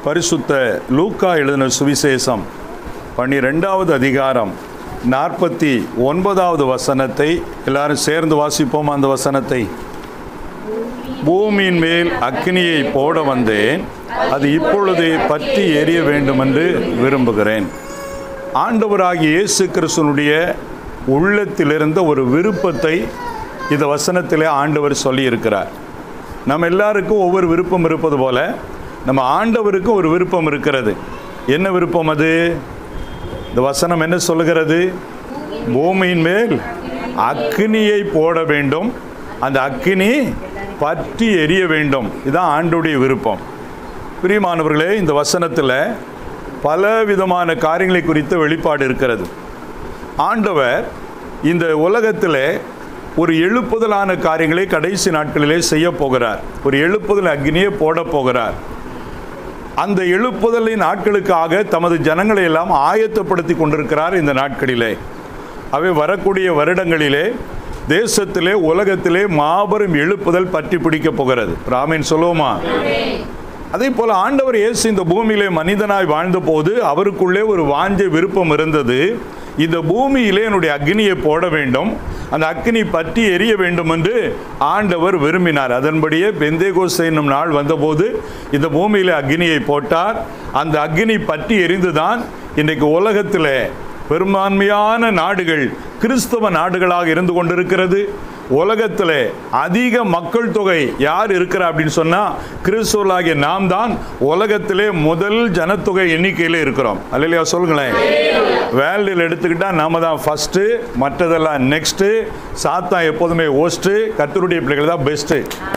பரிசுத்த லூக்கா எழுதின சுவிசேஷம் பன்னிரெண்டாவது அதிகாரம் நாற்பத்தி ஒன்பதாவது வசனத்தை எல்லாரும் சேர்ந்து வாசிப்போம் அந்த வசனத்தை பூமியின் மேல் அக்னியை போட வந்தேன் அது இப்பொழுதே பற்றி எரிய வேண்டும் என்று விரும்புகிறேன் ஆண்டவராகிய இயேசு கிறிஸ்துனுடைய உள்ளத்திலிருந்த ஒரு விருப்பத்தை இந்த வசனத்திலே ஆண்டவர் சொல்லியிருக்கிறார் நம்ம எல்லாருக்கும் ஒவ்வொரு விருப்பம் இருப்பது போல நம்ம ஆண்டவருக்கும் ஒரு விருப்பம் இருக்கிறது என்ன விருப்பம் அது இந்த வசனம் என்ன சொல்லுகிறது பூமியின் மேல் அக்னியை போட வேண்டும் அந்த அக்னி பற்றி எரிய வேண்டும் இதுதான் ஆண்டுடைய விருப்பம் பிரியமானவர்களே இந்த வசனத்தில் பல விதமான காரியங்களை குறித்த வெளிப்பாடு இருக்கிறது ஆண்டவர் இந்த உலகத்தில் ஒரு எழுப்புதலான காரியங்களை கடைசி நாட்களிலே செய்ய போகிறார் ஒரு எழுப்புதல் அக்னியை போட போகிறார் அந்த எழுப்புதலின் நாட்களுக்காக தமது ஜனங்களை எல்லாம் ஆயத்தப்படுத்தி கொண்டிருக்கிறார் இந்த நாட்களிலே அவை வரக்கூடிய வருடங்களிலே தேசத்திலே உலகத்திலே மாபெரும் எழுப்புதல் பற்றி பிடிக்கப் போகிறது ராமேன் சொல்லுவோமா அதே போல ஆண்டவர் இயேசு இந்த பூமியிலே மனிதனாய் வாழ்ந்தபோது அவருக்குள்ளே ஒரு வாஞ்ச விருப்பம் இருந்தது இந்த பூமியிலே என்னுடைய அக்னியை போட வேண்டும் அந்த அக்னி பற்றி எரிய வேண்டும் என்று ஆண்டவர் விரும்பினார் அதன்படியே பெந்தேகோஸ் என்னும் நாள் வந்தபோது இந்த பூமியிலே அக்னியை போட்டார் அந்த அக்னி பற்றி எரிந்துதான் இன்றைக்கு உலகத்தில் பெரும்பான்மையான நாடுகள் கிறிஸ்தவ நாடுகளாக இருந்து கொண்டிருக்கிறது உலகத்தில் அதிக மக்கள் தொகை யார் இருக்கிறா அப்படின்னு சொன்னால் கிறிஸ்துவலாகிய நாம் தான் உலகத்திலே முதல் ஜனத்தொகை எண்ணிக்கையில் இருக்கிறோம் அல்லையா சொல்லுங்களேன் வேர்ல்டில் எடுத்துக்கிட்டால் நாம தான் ஃபஸ்ட்டு மற்றதெல்லாம் நெக்ஸ்ட்டு சாத்தா எப்போதுமே ஓஸ்ட்டு கத்தருடைய பிள்ளைகள் தான் பெஸ்ட்டு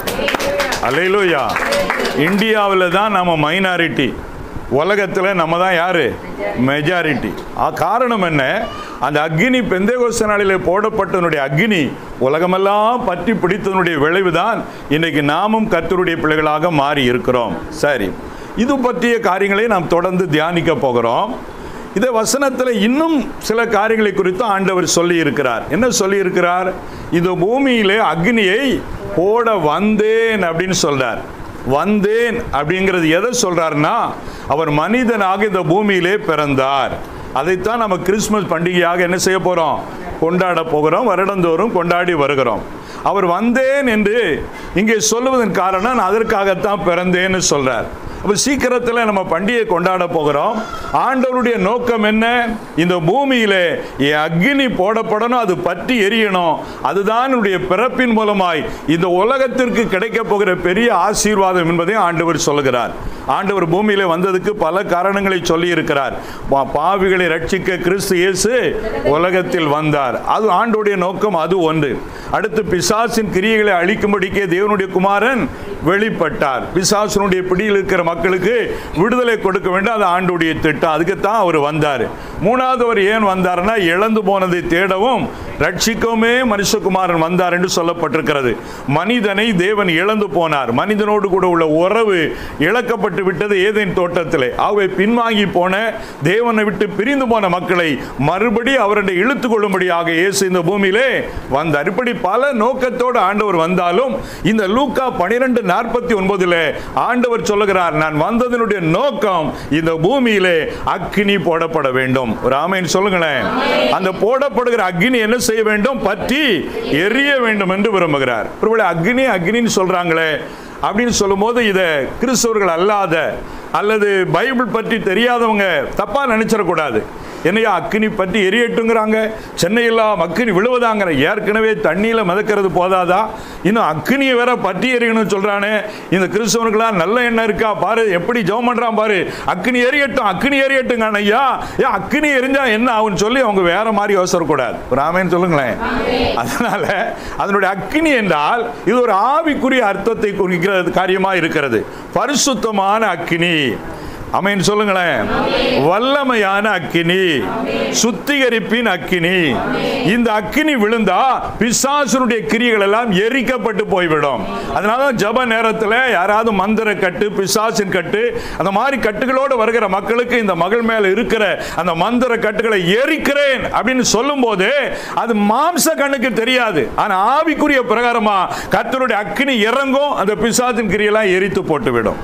அல்லையிலோயா இந்தியாவில் தான் நம்ம மைனாரிட்டி உலகத்தில் நம்ம தான் யாரு மெஜாரிட்டி காரணம் என்ன அந்த அக்னி பெந்தேகோஸ்த நாளிலே போடப்பட்டதனுடைய அக்னி உலகமெல்லாம் பற்றி பிடித்ததனுடைய விளைவு தான் இன்னைக்கு நாமும் கர்த்தருடைய பிள்ளைகளாக மாறி இருக்கிறோம் சரி இது பற்றிய காரியங்களை நாம் தொடர்ந்து தியானிக்க போகிறோம் இந்த வசனத்தில் இன்னும் சில காரியங்களை குறித்து ஆண்டவர் சொல்லி இருக்கிறார் என்ன சொல்லி இருக்கிறார் இந்த பூமியிலே அக்னியை போட வந்தேன் அப்படின்னு சொல்றார் வந்தேன் அப்படிங்கிறது எதை சொல்றாருன்னா அவர் மனிதனாக இந்த பூமியிலே பிறந்தார் அதைத்தான் நம்ம கிறிஸ்மஸ் பண்டிகையாக என்ன செய்ய போகிறோம் கொண்டாட போகிறோம் வருடந்தோறும் கொண்டாடி வருகிறோம் அவர் வந்தேன் என்று இங்கே சொல்லுவதன் காரணம் நான் அதற்காகத்தான் பிறந்தேன்னு சொல்றார் அப்போ சீக்கிரத்தில் நம்ம பண்டிகை கொண்டாட போகிறோம் ஆண்டவருடைய நோக்கம் என்ன இந்த பூமியிலே என் அக்னி போடப்படணும் அது பற்றி எரியணும் அதுதான் என்னுடைய பிறப்பின் மூலமாய் இந்த உலகத்திற்கு கிடைக்க போகிற பெரிய ஆசீர்வாதம் என்பதை ஆண்டவர் சொல்லுகிறார் ஆண்டவர் பூமியிலே வந்ததுக்கு பல காரணங்களை சொல்லி இருக்கிறார் பா- பாவிகளை ரட்சிக்க கிறிஸ்து இயேசு உலகத்தில் வந்தார் அது ஆண்டோடைய நோக்கம் அது ஒன்று அடுத்து பிசாசின் கிரியைகளை அழிக்கும்படிக்கே தேவனுடைய குமாரன் வெளிப்பட்டார் பிசாசனுடைய பிடியில் இருக்கிற மக்களுக்கு விடுதலை கொடுக்க வேண்டும் அது ஆண்டுடைய திட்டம் அதுக்குத்தான் அவர் வந்தார் மூணாவது அவர் ஏன் வந்தார்னா இழந்து போனதை தேடவும் ரட்சிக்கவுமே மனுஷகுமாரன் வந்தார் என்று சொல்லப்பட்டிருக்கிறது மனிதனை தேவன் இழந்து போனார் மனிதனோடு கூட உள்ள உறவு இழக்கப்பட்டு விட்டது ஏதேன் தோட்டத்திலே ஆகவே பின்வாங்கி போன தேவனை விட்டு பிரிந்து போன மக்களை மறுபடி அவருடைய இழுத்து கொள்ளும்படியாக இயேசு இந்த பூமியிலே வந்தார் இப்படி பல நோக்கத்தோடு ஆண்டவர் வந்தாலும் இந்த லூக்கா பனிரெண்டு நாற்பத்தி ஒன்பதுல ஆண்டவர் சொல்லுகிறார் நான் வந்ததனுடைய நோக்கம் இந்த பூமியிலே அக்னி போடப்பட வேண்டும் ஒரு ஆமைன்னு சொல்லுங்களேன் அந்த போடப்படுகிற அக்னி என்ன செய்ய வேண்டும் பற்றி எரிய வேண்டும் என்று விரும்புகிறார் ஒருவேளை அக்னி அக்னின்னு சொல்றாங்களே அப்படின்னு சொல்லும்போது இதை கிறிஸ்தவர்கள் அல்லாத அல்லது பைபிள் பற்றி தெரியாதவங்க தப்பா நினைச்சிடக்கூடாது என்னையா அக்னி பற்றி எரியட்டுங்கிறாங்க சென்னையெல்லாம் அக்னி விழுவதாங்கிற ஏற்கனவே தண்ணியில் மிதக்கிறது போதாதா இன்னும் அக்னியை வேற பற்றி எரியணும்னு சொல்றானே இந்த கிறிஸ்தவனுக்கெல்லாம் நல்ல எண்ணம் இருக்கா பாரு எப்படி ஜெபம் பண்றான் பாரு அக்னி எரியட்டும் அக்னி எரியட்டுங்க ஐயா ஏன் அக்னி எரிஞ்சா என்ன ஆகும்னு சொல்லி அவங்க வேற மாதிரி யோசிக்கக்கூடாது ராமேன்னு சொல்லுங்களேன் அதனால அதனுடைய அக்னி என்றால் இது ஒரு ஆவிக்குரிய அர்த்தத்தை குறிக்கிற காரியமா இருக்கிறது பரிசுத்தமான அக்னி அமேன் சொல்லுங்களேன் வல்லமையான அக்கினி சுத்திகரிப்பின் அக்கினி இந்த அக்கினி விழுந்தா பிசாசுனுடைய கிரியைகள் எல்லாம் எரிக்கப்பட்டு போய்விடும் அதனால தான் ஜப நேரத்தில் யாராவது மந்திர கட்டு பிசாசின் கட்டு அந்த மாதிரி கட்டுகளோடு வருகிற மக்களுக்கு இந்த மகள் மேல இருக்கிற அந்த மந்திர கட்டுகளை எரிக்கிறேன் அப்படின்னு சொல்லும்போது அது மாம்ச கண்ணுக்கு தெரியாது ஆனா ஆவிக்குரிய பிரகாரமா கர்த்தருடைய அக்கினி இறங்கும் அந்த பிசாசின் கிரியெல்லாம் எரித்து போட்டுவிடும்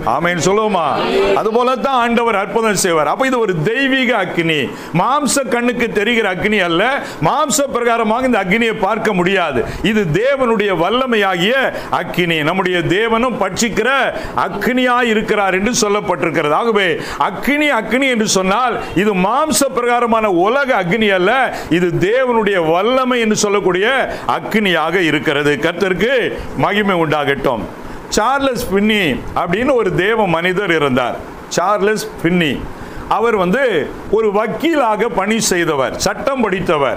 ஆமென் சொல்லுவோமா அது தான் ஆண்டவர் அற்புதம் செய்வார் அப்ப இது ஒரு தெய்வீக அக்னி மாம்ச கண்ணுக்கு தெரிகிற அக்னி அல்ல மாம்ச பிரகாரமாக இந்த அக்னியை பார்க்க முடியாது இது தேவனுடைய வல்லமையாகிய அக்னி நம்முடைய தேவனும் பட்சிக்கிற அக்னியாய் இருக்கிறார் என்று சொல்லப்பட்டிருக்கிறது ஆகவே அக்னி அக்னி என்று சொன்னால் இது மாம்ச பிரகாரமான உலக அக்னி அல்ல இது தேவனுடைய வல்லமை என்று சொல்லக்கூடிய அக்னியாக இருக்கிறது கர்த்தருக்கு மகிமை உண்டாகட்டும் சார்லஸ் பின்னி அப்படின்னு ஒரு தேவ மனிதர் இருந்தார் சார்லஸ் பின்னி அவர் வந்து ஒரு வக்கீலாக பணி செய்தவர் சட்டம் படித்தவர்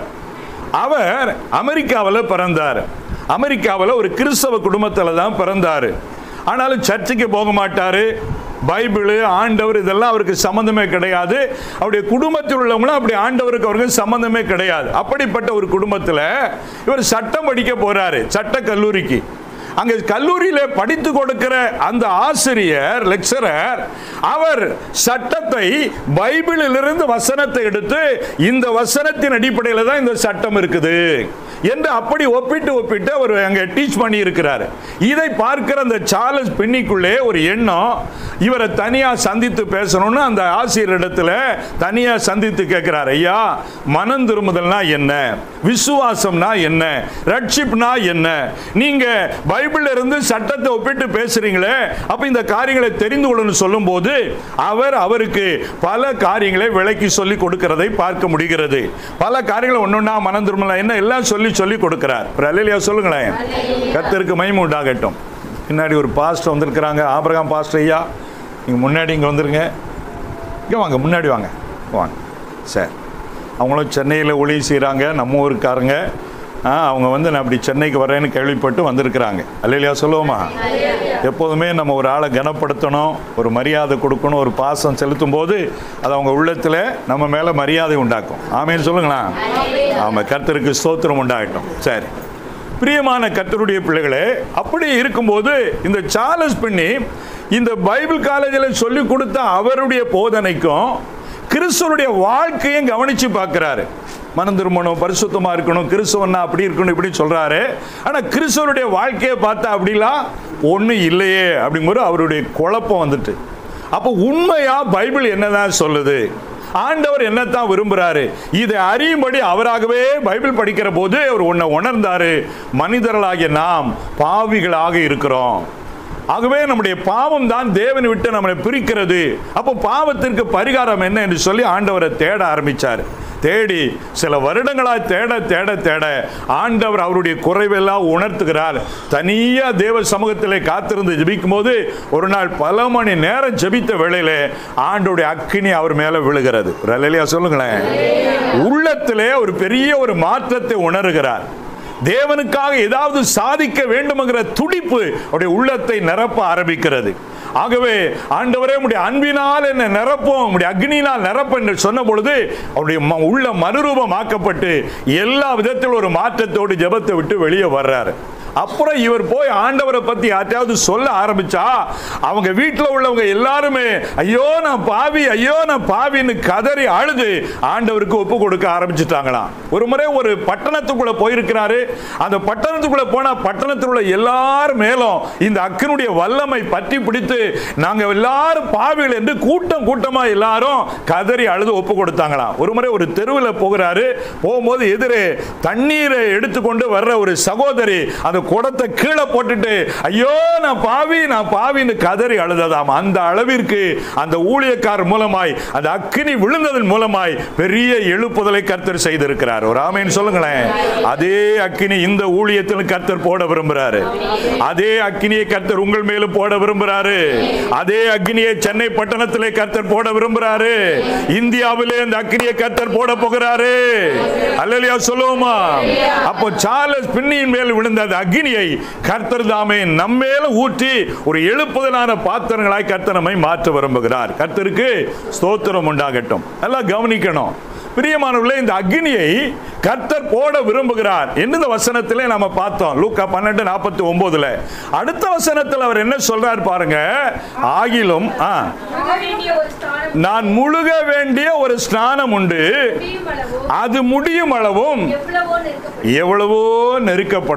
அவர் அமெரிக்காவில் பிறந்தார் அமெரிக்காவில் ஒரு கிறிஸ்தவ குடும்பத்தில் தான் பிறந்தார் ஆனாலும் சர்ச்சுக்கு போக மாட்டார் பைபிள் ஆண்டவர் இதெல்லாம் அவருக்கு சம்மந்தமே கிடையாது அவருடைய குடும்பத்தில் உள்ளவங்களும் அப்படி ஆண்டவருக்கு அவருக்கு சம்மந்தமே கிடையாது அப்படிப்பட்ட ஒரு குடும்பத்தில் இவர் சட்டம் படிக்க போறாரு சட்ட கல்லூரிக்கு அங்க கல்லூரியில படித்து கொடுக்கிற அந்த ஆசிரியர் லெக்சரர் அவர் சட்டத்தை பைபிளிலிருந்து வசனத்தை எடுத்து இந்த வசனத்தின் அடிப்படையில் தான் இந்த சட்டம் இருக்குது என்று அப்படி ஒப்பிட்டு ஒப்பிட்டு அவர் அங்க டீச் பண்ணி இருக்கிறார் இதை பார்க்கிற அந்த சார்லஸ் பெண்ணிக்குள்ளே ஒரு எண்ணம் இவரை தனியா சந்தித்து பேசணும்னு அந்த ஆசிரியரிடத்துல தனியா சந்தித்து கேட்கிறார் ஐயா மனம் திரும்புதல்னா என்ன விசுவாசம்னா என்ன ரட்சிப்னா என்ன நீங்க பைபிள்ல இருந்து சட்டத்தை ஒப்பிட்டு பேசுறீங்களே அப்ப இந்த காரியங்களை தெரிந்து கொள்ளணும் சொல்லும்போது அவர் அவருக்கு பல காரியங்களை விளக்கி சொல்லி கொடுக்கிறதை பார்க்க முடிகிறது பல காரியங்களை ஒன்னொன்னா மனம் திரும்பலாம் என்ன எல்லாம் சொல்லி சொல்லி கொடுக்கிறார் ஒரு அல்லையா சொல்லுங்களேன் கர்த்தருக்கு மகிமை உண்டாகட்டும் பின்னாடி ஒரு பாஸ்டர் வந்திருக்கிறாங்க ஆபிரகாம் பாஸ்டர் ஐயா நீங்க முன்னாடி இங்க வந்துருங்க இங்கே வாங்க முன்னாடி வாங்க வாங்க சரி அவங்களும் சென்னையில் ஒளி செய்கிறாங்க நம்ம ஊருக்காரங்க ஆ அவங்க வந்து நான் அப்படி சென்னைக்கு வரேன்னு கேள்விப்பட்டு வந்திருக்கிறாங்க அல்லையா சொல்லுவோமா எப்போதுமே நம்ம ஒரு ஆளை கனப்படுத்தணும் ஒரு மரியாதை கொடுக்கணும் ஒரு பாசம் செலுத்தும் போது அது அவங்க உள்ளத்தில் நம்ம மேலே மரியாதை உண்டாக்கும் ஆமேன்னு சொல்லுங்களேன் ஆமாம் கர்த்தருக்கு ஸ்தோத்திரம் உண்டாகட்டும் சரி பிரியமான கர்த்தருடைய பிள்ளைகளே அப்படி இருக்கும்போது இந்த சார்லஸ் பண்ணி இந்த பைபிள் காலேஜில் சொல்லி கொடுத்த அவருடைய போதனைக்கும் கிறிஸ்துவனுடைய வாழ்க்கையும் கவனிச்சு பார்க்கிறாரு மனம் திரும்பணும் பரிசுத்தமா இருக்கணும் கிறிஸ்துவன்னா அப்படி இருக்கணும் இப்படி சொல்றாரு ஆனா கிறிஸ்துவனுடைய வாழ்க்கையை பார்த்தா அப்படிலாம் ஒன்றும் இல்லையே அப்படிங்கிற அவருடைய குழப்பம் வந்துட்டு அப்போ உண்மையா பைபிள் என்னதான் சொல்லுது ஆண்டவர் என்னத்தான் விரும்புறாரு இதை அறியும்படி அவராகவே பைபிள் படிக்கிற போது அவர் ஒன்றை உணர்ந்தாரு மனிதர்களாகிய நாம் பாவிகளாக இருக்கிறோம் ஆகவே நம்முடைய பாவம் தான் தேவனை விட்டு நம்மளை பிரிக்கிறது அப்போ பாவத்திற்கு பரிகாரம் என்ன என்று சொல்லி ஆண்டவரை தேட ஆரம்பிச்சார் தேடி சில வருடங்களாய் தேட தேட தேட ஆண்டவர் அவருடைய குறைவெல்லாம் உணர்த்துகிறார் தனியா தேவ சமூகத்திலே காத்திருந்து ஜெபிக்கும் போது ஒரு நாள் பல மணி நேரம் ஜெபித்த வேளையில ஆண்டோடைய அக்கினி அவர் மேல விழுகிறது ஒரு அல்லையா சொல்லுங்களேன் உள்ளத்திலே ஒரு பெரிய ஒரு மாற்றத்தை உணர்கிறார் தேவனுக்காக ஏதாவது சாதிக்க வேண்டும்ங்கிற துடிப்பு அவருடைய உள்ளத்தை நிரப்ப ஆரம்பிக்கிறது ஆகவே ஆண்டவரே உடைய அன்பினால் என்ன நிரப்பும் உடைய அக்னியினால் நிரப்ப என்று சொன்ன பொழுது அவருடைய ம- உள்ள மறுரூபமாக்கப்பட்டு எல்லா விதத்திலும் ஒரு மாற்றத்தோடு ஜெபத்தை விட்டு வெளியே வர்றாரு அப்புறம் இவர் போய் ஆண்டவரை பத்தி யார்ட்டையாவது சொல்ல ஆரம்பிச்சா அவங்க வீட்டில் உள்ளவங்க எல்லாருமே ஐயோ நான் பாவி ஐயோ நான் பாவின்னு கதறி அழுது ஆண்டவருக்கு ஒப்பு கொடுக்க ஆரம்பிச்சிட்டாங்களாம் ஒரு முறை ஒரு பட்டணத்துக்குள்ள போயிருக்கிறாரு அந்த பட்டணத்துக்குள்ள போனா பட்டணத்தில் உள்ள எல்லார் மேலும் இந்த அக்கினுடைய வல்லமை பற்றி பிடித்து நாங்க எல்லாரும் பாவிகள் என்று கூட்டம் கூட்டமா எல்லாரும் கதறி அழுது ஒப்பு கொடுத்தாங்களாம் ஒரு முறை ஒரு தெருவில் போகிறாரு போகும்போது எதிரே தண்ணீரை எடுத்துக்கொண்டு வர்ற ஒரு சகோதரி அந்த குடத்தை கீழே போட்டுட்டு ஐயோ நான் பாவி நான் பாவின்னு கதறி அழுததாம் அந்த அளவிற்கு அந்த ஊழியக்காரர் மூலமாய் அந்த அக்கினி விழுந்ததன் மூலமாய் பெரிய எழுப்புதலை கர்த்தர் செய்திருக்கிறார் ஒரு ஆமேன்னு சொல்லுங்களேன் அதே அக்கினி இந்த ஊழியத்தில் கர்த்தர் போட விரும்புறாரு அதே அக்கினியை கர்த்தர் உங்கள் மேலும் போட விரும்புறாரு அதே அக்னியை சென்னை பட்டணத்திலே கர்த்தர் போட விரும்புறாரு இந்தியாவிலே அந்த அக்னியை கர்த்தர் போட போகிறாரு அல்லையா சொல்லுவோமா அப்போ சார்லஸ் பின்னியின் மேல் விழுந்த அந்த அக்னியை கர்த்தர் தாமே நம்மேல ஊற்றி ஒரு எழுப்புதலான பாத்திரங்களாய் கர்த்தர் நம்மை மாற்ற விரும்புகிறார் கர்த்தருக்கு ஸ்தோத்திரம் உண்டாகட்டும் எல்லாம் கவனிக்கணும் பிரியமானவர்களே இந்த அக்னியை கர்த்தர் போட விரும்புகிறார் என்று இந்த வசனத்திலே நாம பார்த்தோம் லூக்கா பன்னெண்டு நாற்பத்தி ஒன்பதுல அடுத்த வசனத்தில் அவர் என்ன சொல்றார் பாருங்க ஆகிலும் ஆ, ஆக வேண்டிய ஒரு ஸ்தானம் நான் முழுக வேண்டிய ஒரு ஸ்நானம் உண்டு முடியும் அளவோ அது முடியும் அளவும் எவ்வளவோ நெருக்கப்படும் எவ்வளவோ நெருக்கப்படுறேன்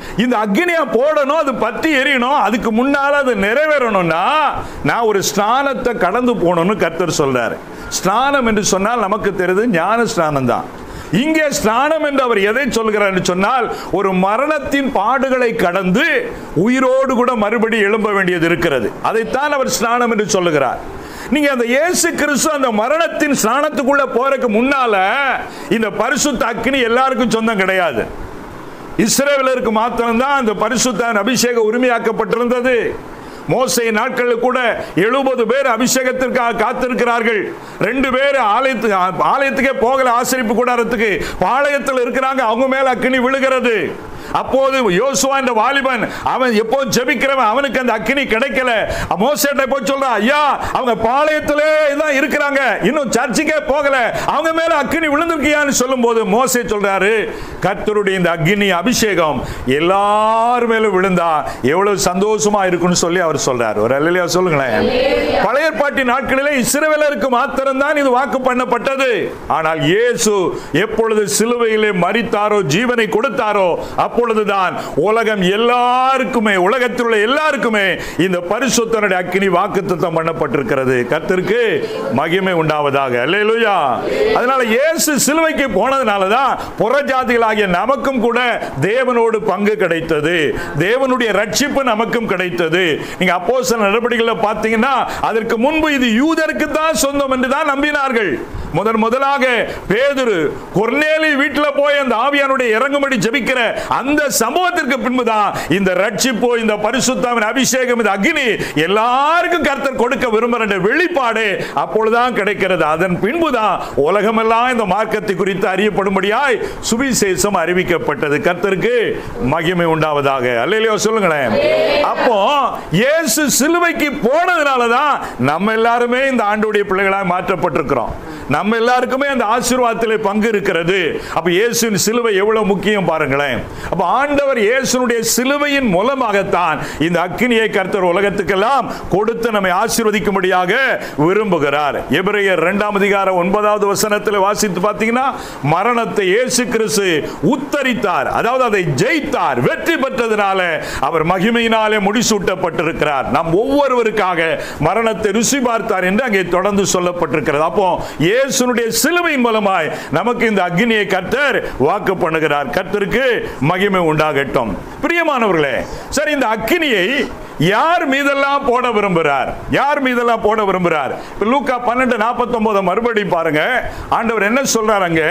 இந்த அக்னியை போடணும் அது பற்றி எரியணும் அதுக்கு முன்னால அது நிறைவேறணும்னா நான் ஒரு ஸ்நானத்தை கடந்து போகணும்னு கர்த்தர் சொல்றாரு ஸ்நானம் என்று சொன்னால் நமக்கு தெரியுது ஞான ஸ்நானம் தான் இங்கே ஸ்நானம் என்று அவர் எதை சொல்கிறார் என்று சொன்னால் ஒரு மரணத்தின் பாடுகளை கடந்து உயிரோடு கூட மறுபடி எழும்ப வேண்டியது இருக்கிறது அதைத்தான் அவர் ஸ்நானம் என்று சொல்லுகிறார் நீங்க அந்த இயேசு கிறிஸ்து அந்த மரணத்தின் ஸ்நானத்துக்குள்ள போறதுக்கு முன்னால இந்த பரிசுத்த அக்னி எல்லாருக்கும் சொந்தம் கிடையாது இஸ்ரேலருக்கு மாத்திரம்தான் அந்த பரிசுத்த அபிஷேகம் உரிமையாக்கப்பட்டிருந்தது மோசை நாட்களில் கூட எழுபது பேர் அபிஷேகத்திற்காக காத்திருக்கிறார்கள் ரெண்டு பேர் ஆலயத்து ஆலயத்துக்கே போகல ஆசிரிப்பு கூடாரத்துக்கு பாளையத்தில் இருக்கிறாங்க அவங்க மேல அக்கினி விழுகிறது அப்போது யோசுவா என்ற வாலிபன் அவன் எப்போ ஜெபிக்கிறவன் அவனுக்கு அந்த அக்கினி கிடைக்கல மோசேட்டை போய் சொல்றான் ஐயா அவங்க பாளையத்திலே தான் இருக்கிறாங்க இன்னும் சர்ச்சுக்கே போகல அவங்க மேல அக்கினி விழுந்திருக்கியான்னு சொல்லும்போது மோசே சொல்றாரு கர்த்தருடைய இந்த அக்கினி அபிஷேகம் எல்லார் மேலும் விழுந்தா எவ்வளவு சந்தோஷமா இருக்கும்னு சொல்லி அவர் சொல்றாரு ஒரு அல்லையா சொல்லுங்களேன் பழைய ஏற்பாட்டி நாட்களிலே இஸ்ரவேலருக்கு மாத்திரம்தான் இது வாக்கு பண்ணப்பட்டது ஆனால் இயேசு எப்பொழுது சிலுவையிலே மரித்தாரோ ஜீவனை கொடுத்தாரோ அப்பொழுதுதான் உலகம் எல்லாருக்குமே உலகத்தில் உள்ள எல்லாருக்குமே இந்த பரிசுத்தனுடைய அக்கினி வாக்குத்தத்தம் பண்ணப்பட்டிருக்கிறது கர்த்தருக்கு மகிமை உண்டாவதாக அல்லேலூயா அதனால இயேசு சிலுவைக்கு போனதுனால தான் புறஜாதிகளாகிய நமக்கும் கூட தேவனோடு பங்கு கிடைத்தது தேவனுடைய ரட்சிப்பு நமக்கும் கிடைத்தது நீங்க அப்போஸ்தலர் நடவடிக்கைகளை பார்த்தீங்கன்னா அதற்கு முன்பு இது யூதருக்கு தான் சொந்தம் என்று தான் நம்பினார்கள் முதன் முதலாக பேதுரு கொர்நேலி வீட்டில் போய் அந்த ஆவியானுடைய இறங்கும்படி ஜெபிக்கிற அந்த சம்பவத்திற்கு பின்புதான் இந்த ரட்சிப்பு இந்த பரிசுத்தாவின் அபிஷேகம் இந்த அக்னி எல்லாருக்கும் கர்த்தர் கொடுக்க விரும்புகிற வெளிப்பாடு அப்பொழுதுதான் கிடைக்கிறது அதன் பின்புதான் உலகமெல்லாம் இந்த மார்க்கத்தை குறித்து அறியப்படும்படியாய் சுவிசேஷம் அறிவிக்கப்பட்டது கர்த்தருக்கு மகிமை உண்டாவதாக அல்லையோ சொல்லுங்களேன் அப்போ இயேசு சிலுவைக்கு போனதுனால தான் நம்ம எல்லாருமே இந்த ஆண்டுடைய பிள்ளைகளாய் மாற்றப்பட்டிருக்கிறோம் நம்ம எல்லாருக்குமே அந்த ஆசீர்வாதத்திலே பங்கு இருக்கிறது அப்ப இயேசுவின் சிலுவை எவ்வளவு முக்கியம் பாருங்களேன் அப்ப ஆண்டவர் இயேசுனுடைய சிலுவையின் மூலமாகத்தான் இந்த அக்கினியை கர்த்தர் உலகத்துக்கெல்லாம் கொடுத்து நம்மை ஆசீர்வதிக்கும்படியாக விரும்புகிறார் எபிரேயர் இரண்டாம் அதிகாரம் ஒன்பதாவது வசனத்தில் வாசித்து பார்த்தீங்கன்னா மரணத்தை இயேசு கிறிஸ்து உத்தரித்தார் அதாவது அதை ஜெயித்தார் வெற்றி பெற்றதுனால அவர் மகிமையினாலே முடிசூட்டப்பட்டிருக்கிறார் நம் ஒவ்வொருவருக்காக மரணத்தை ருசி பார்த்தார் என்று அங்கே தொடர்ந்து சொல்லப்பட்டிருக்கிறது அப்போ இயேசுனுடைய சிலுவையின் மூலமாய் நமக்கு இந்த அக்னியை கர்த்தர் வாக்கு பண்ணுகிறார் கர்த்தருக்கு மகிமை உண்டாகட்டும் பிரியமானவர்களே சரி இந்த அக்னியை யார் மீதெல்லாம் போட விரும்புகிறார் யார் மீதெல்லாம் போட விரும்புகிறார் இப்ப லூக்கா பன்னெண்டு நாற்பத்தொன்பது மறுபடி பாருங்க ஆண்டவர் என்ன சொல்றார் அங்க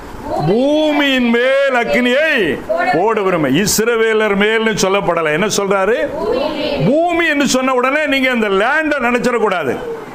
பூமியின் மேல் அக்னியை போட விரும்ப இஸ்ரவேலர் மேல்னு சொல்லப்படல என்ன சொல்றாரு பூமி என்று சொன்ன உடனே நீங்க இந்த லேண்டை நினைச்சிடக்கூடாது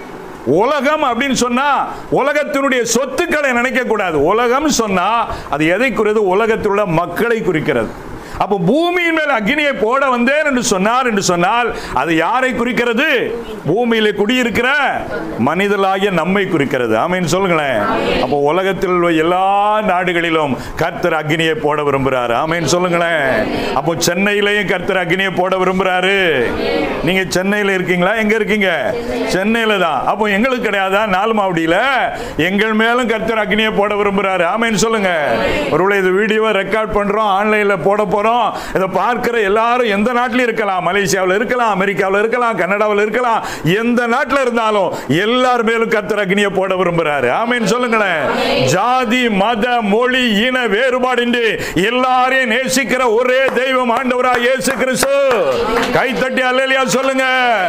உலகம் அப்படின்னு சொன்னா உலகத்தினுடைய சொத்துக்களை நினைக்க கூடாது உலகம் சொன்னா அது எதை குறிது உலகத்தில் உள்ள மக்களை குறிக்கிறது அப்போ பூமியின் மேல் அக்னியை போட வந்தேன் என்று சொன்னார் என்று சொன்னால் அது யாரை குறிக்கிறது பூமியில குடியிருக்கிற மனிதர்களாகிய நம்மை குறிக்கிறது ஆமீன் சொல்லுங்களேன் அப்போ உலகத்தில் உள்ள எல்லா நாடுகளிலும் கர்த்தர் அக்னியை போட விரும்புறாரு ஆமீன் சொல்லுங்களேன் அப்போ சென்னையிலையும் கர்த்தர் அக்னியை போட விரும்புறாரு நீங்க சென்னையில் இருக்கீங்களா எங்க இருக்கீங்க சென்னையில தான் அப்போ எங்களுக்கு கிடையாதா நாலு மாவடியில எங்கள் மேலும் கர்த்தர் அக்னியை போட விரும்புறாரு ஆமேன்னு சொல்லுங்க ஒருவேளை இது வீடியோவை ரெக்கார்ட் பண்றோம் ஆன்லைன்ல போட போறோம் இதை பார்க்கிற எல்லாரும் எந்த நாட்டிலும் இருக்கலாம் மலேசியாவில் இருக்கலாம் அமெரிக்காவில் இருக்கலாம் கனடாவில் இருக்கலாம் எந்த நாட்டில் இருந்தாலும் எல்லார் மேலும் கர்த்தர் அக்னியை போட விரும்புறாரு ஆமேன்னு சொல்லுங்களேன் ஜாதி மத மொழி இன வேறுபாடின்றி எல்லாரையும் நேசிக்கிற ஒரே தெய்வம் ஆண்டவராக இயேசு கிறிஸ்து கைத்தட்டி அல்லேலியா சொல்லுங்க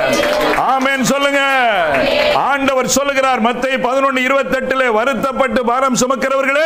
ஆமென் சொல்லுங்க ஆண்டவர் சொல்லுகிறார் மத்தை பதினொன்னு இருபத்தெட்டுல வருத்தப்பட்டு பாரம் சுமக்கிறவர்களே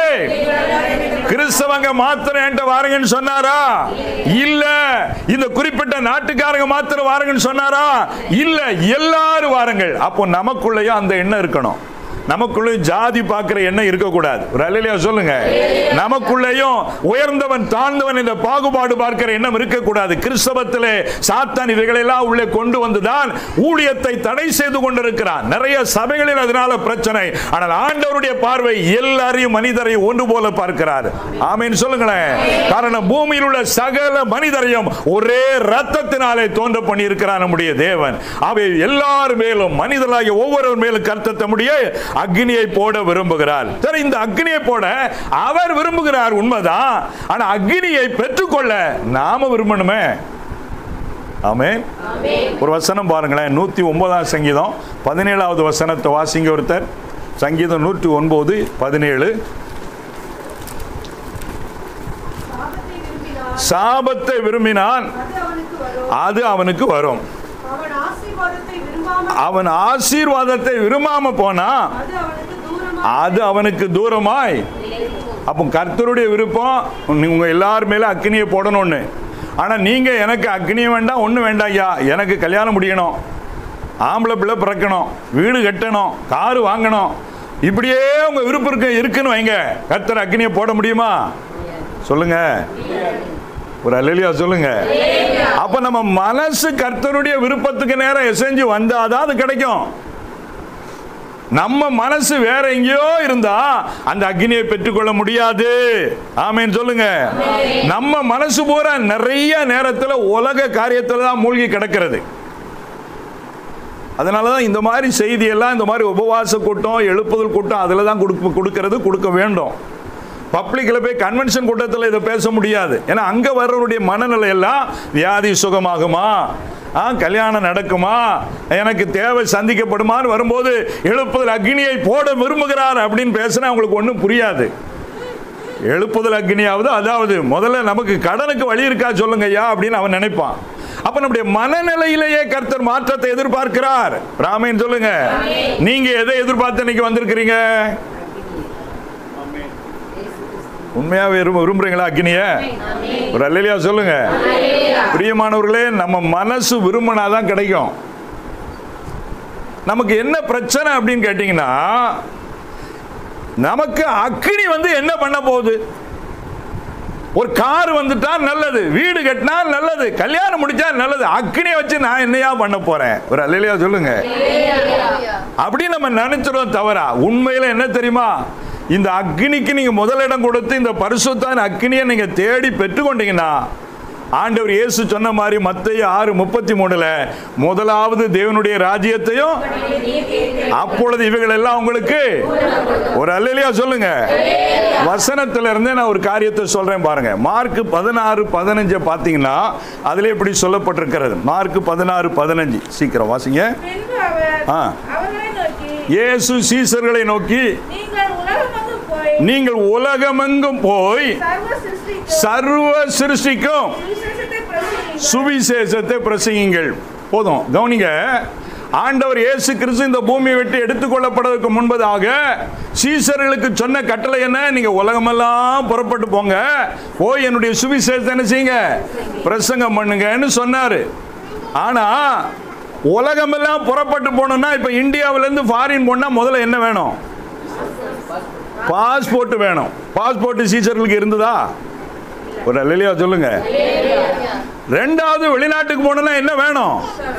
கிறிஸ்தவங்க மாத்திரம் என்கிட்ட வாருங்கன்னு சொன்னாரா இல்ல இந்த குறிப்பிட்ட நாட்டுக்காரங்க மாத்திரம் வாருங்கன்னு சொன்னாரா இல்ல எல்லாரும் வாருங்கள் அப்போ நமக்குள்ளேயும் அந்த எண்ணம் இருக்கணும் நமக்குள்ள ஜாதி பார்க்கிற எண்ணம் இருக்கக்கூடாது ஒரு அல்லையா சொல்லுங்க நமக்குள்ளேயும் உயர்ந்தவன் தாழ்ந்தவன் என்ற பாகுபாடு பார்க்கிற எண்ணம் இருக்கக்கூடாது கிறிஸ்தவத்திலே சாத்தான் இவைகளெல்லாம் உள்ளே கொண்டு வந்துதான் ஊழியத்தை தடை செய்து கொண்டிருக்கிறான் நிறைய சபைகளில் அதனால பிரச்சனை ஆனால் ஆண்டவருடைய பார்வை எல்லாரையும் மனிதரையும் ஒன்று போல பார்க்கிறார் ஆமீன் சொல்லுங்களேன் காரணம் பூமியில் உள்ள சகல மனிதரையும் ஒரே ரத்தத்தினாலே தோன்ற பண்ணி இருக்கிறார் நம்முடைய தேவன் அவை எல்லார் மேலும் மனிதர்களாகிய ஒவ்வொருவர் மேலும் கர்த்தத்த முடிய அக்னியை போட விரும்புகிறார் சரி இந்த அக்னியை போட அவர் விரும்புகிறார் உண்மைதான் ஆனா அக்னியை பெற்றுக்கொள்ள நாம விரும்பணுமே ஆமென் ஒரு வசனம் பாருங்களேன் நூத்தி ஒன்பதாம் சங்கீதம் பதினேழாவது வசனத்தை வாசிங்க ஒருத்தர் சங்கீதம் நூற்றி ஒன்பது பதினேழு சாபத்தை விரும்பினான் சாபத்தை விரும்பினான் அது அவனுக்கு வரும் அது அவனுக்கு வரும் அவன் ஆசீர்வாதத்தை விரும்பாமல் அவன் ஆசீர்வாதத்தை விரும்பாம போனா அது அவனுக்கு தூரமாக அது அவனுக்கு தூரமாய் அப்போ கர்த்தருடைய விருப்பம் நீ- உங்க எல்லார் மேல அக்னியை போடணும்னு ஆனா நீங்க எனக்கு அக்னியும் வேண்டாம் ஒன்றும் வேண்டாம் ஐயா எனக்கு கல்யாணம் முடியணும் ஆம்பளை பிள்ளை பிறக்கணும் வீடு கட்டணும் காரு வாங்கணும் இப்படியே உங்க விருப்பம் இருக்கு இருக்குன்னு வைங்க கர்த்தர் அக்னியை போட முடியுமா சொல்லுங்க ஒரு அல்லலியா சொல்லுங்க அப்ப நம்ம மனசு கர்த்தருடைய விருப்பத்துக்கு நேரம் எசைஞ்சு வந்தாதான் அது கிடைக்கும் நம்ம மனசு வேற எங்கேயோ இருந்தா அந்த அக்னியை பெற்றுக்கொள்ள முடியாது ஆமென் சொல்லுங்க நம்ம மனசு பூரா நிறைய நேரத்துல உலக காரியத்துல தான் மூழ்கி கிடக்கிறது அதனால தான் இந்த மாதிரி செய்தியெல்லாம் இந்த மாதிரி உபவாச கூட்டம் எழுப்புதல் கூட்டம் அதில் தான் கொடுக்க கொடுக்கறது கொடுக்க வேண்டும் பப்ளிக்கில் போய் கன்வென்ஷன் கூட்டத்தில் இதை பேச முடியாது ஏன்னா அங்கே வர்றவருடைய மனநிலை எல்லாம் வியாதி சுகமாகுமா ஆ கல்யாணம் நடக்குமா எனக்கு தேவை சந்திக்கப்படுமான்னு வரும்போது எழுப்புதல் அக்னியை போட விரும்புகிறார் அப்படின்னு பேசினா அவங்களுக்கு ஒன்றும் புரியாது எழுப்புதல் அக்னியாவது அதாவது முதல்ல நமக்கு கடனுக்கு வழி இருக்கா சொல்லுங்க ஐயா அப்படின்னு அவன் நினைப்பான் அப்ப நம்முடைய மனநிலையிலேயே கர்த்தர் மாற்றத்தை எதிர்பார்க்கிறார் ராமேன் சொல்லுங்க நீங்க எதை எதிர்பார்த்து இன்னைக்கு வந்திருக்கிறீங்க உண்மையாவே விரும்ப- விரும்புறீங்களா அக்னிய ஒரு அல்லையா சொல்லுங்க பிரியமானவர்களே நம்ம மனசு விரும்பினாதான் கிடைக்கும் நமக்கு என்ன பிரச்சனை அப்படின்னு கேட்டீங்கன்னா நமக்கு அக்னி வந்து என்ன பண்ண போகுது ஒரு கார் வந்துட்டா நல்லது வீடு கட்டினா நல்லது கல்யாணம் முடிச்சா நல்லது அக்னியை வச்சு நான் என்னையா பண்ண போறேன் ஒரு அல்லையா சொல்லுங்க அப்படி நம்ம நினைச்சிடும் தவறா உண்மையில என்ன தெரியுமா இந்த அக்னிக்கு நீங்க முதலிடம் கொடுத்து இந்த பரிசுத்தான அக்னியை நீங்க தேடி பெற்றுக்கொண்டீங்கன்னா ஆண்டவர் இயேசு சொன்ன மாதிரி மத்திய ஆறு முப்பத்தி மூணுல முதலாவது தேவனுடைய ராஜ்யத்தையும் அப்பொழுது இவைகள் எல்லாம் உங்களுக்கு ஒரு அல்லையா சொல்லுங்க வசனத்துல இருந்தே நான் ஒரு காரியத்தை சொல்றேன் பாருங்க மார்க் பதினாறு பதினஞ்சு பாத்தீங்கன்னா அதுல இப்படி சொல்லப்பட்டிருக்கிறது மார்க் பதினாறு பதினஞ்சு சீக்கிரம் வாசிங்க பின்பு அவர் ஆ. அவர்களை நோக்கி இயேசு சீசர்களை நோக்கி நீங்கள் உலகமெங்கும் போய் நீங்கள் உலகமெங்கும் போய் சர்வ சிருஷ்டிக்கும் சர்வ சிருஷ்டிக்கும் சுவிசேஷத்தை பிரசங்கியுங்கள். சுவிசேஷத்தை பிரசங்கிங்கள் போதும் கவனிங்க ஆண்டவர் இயேசு கிறிஸ்து இந்த பூமியை விட்டு எடுத்துக்கொள்ளப்படுவதற்கு முன்பதாக சீசர்களுக்கு சொன்ன கட்டளை என்ன நீங்க உலகமெல்லாம் புறப்பட்டு போங்க போய் என்னுடைய சுவிசேஷத்தை என்ன செய்யுங்க பிரசங்கம் பண்ணுங்கன்னு சொன்னாரு ஆனா உலகமெல்லாம் புறப்பட்டு போகணும்னா இப்ப இந்தியாவுல இருந்து ஃபாரின் போனா முதல்ல என்ன வேணும் பாஸ்போர்ட் வேணும் பாஸ்போர்ட் சீசர்களுக்கு இருந்ததா ஒரு இல்லையா சொல்லுங்க ரெண்டாவது வெளிநாட்டுக்கு போகணும்னா என்ன வேணும்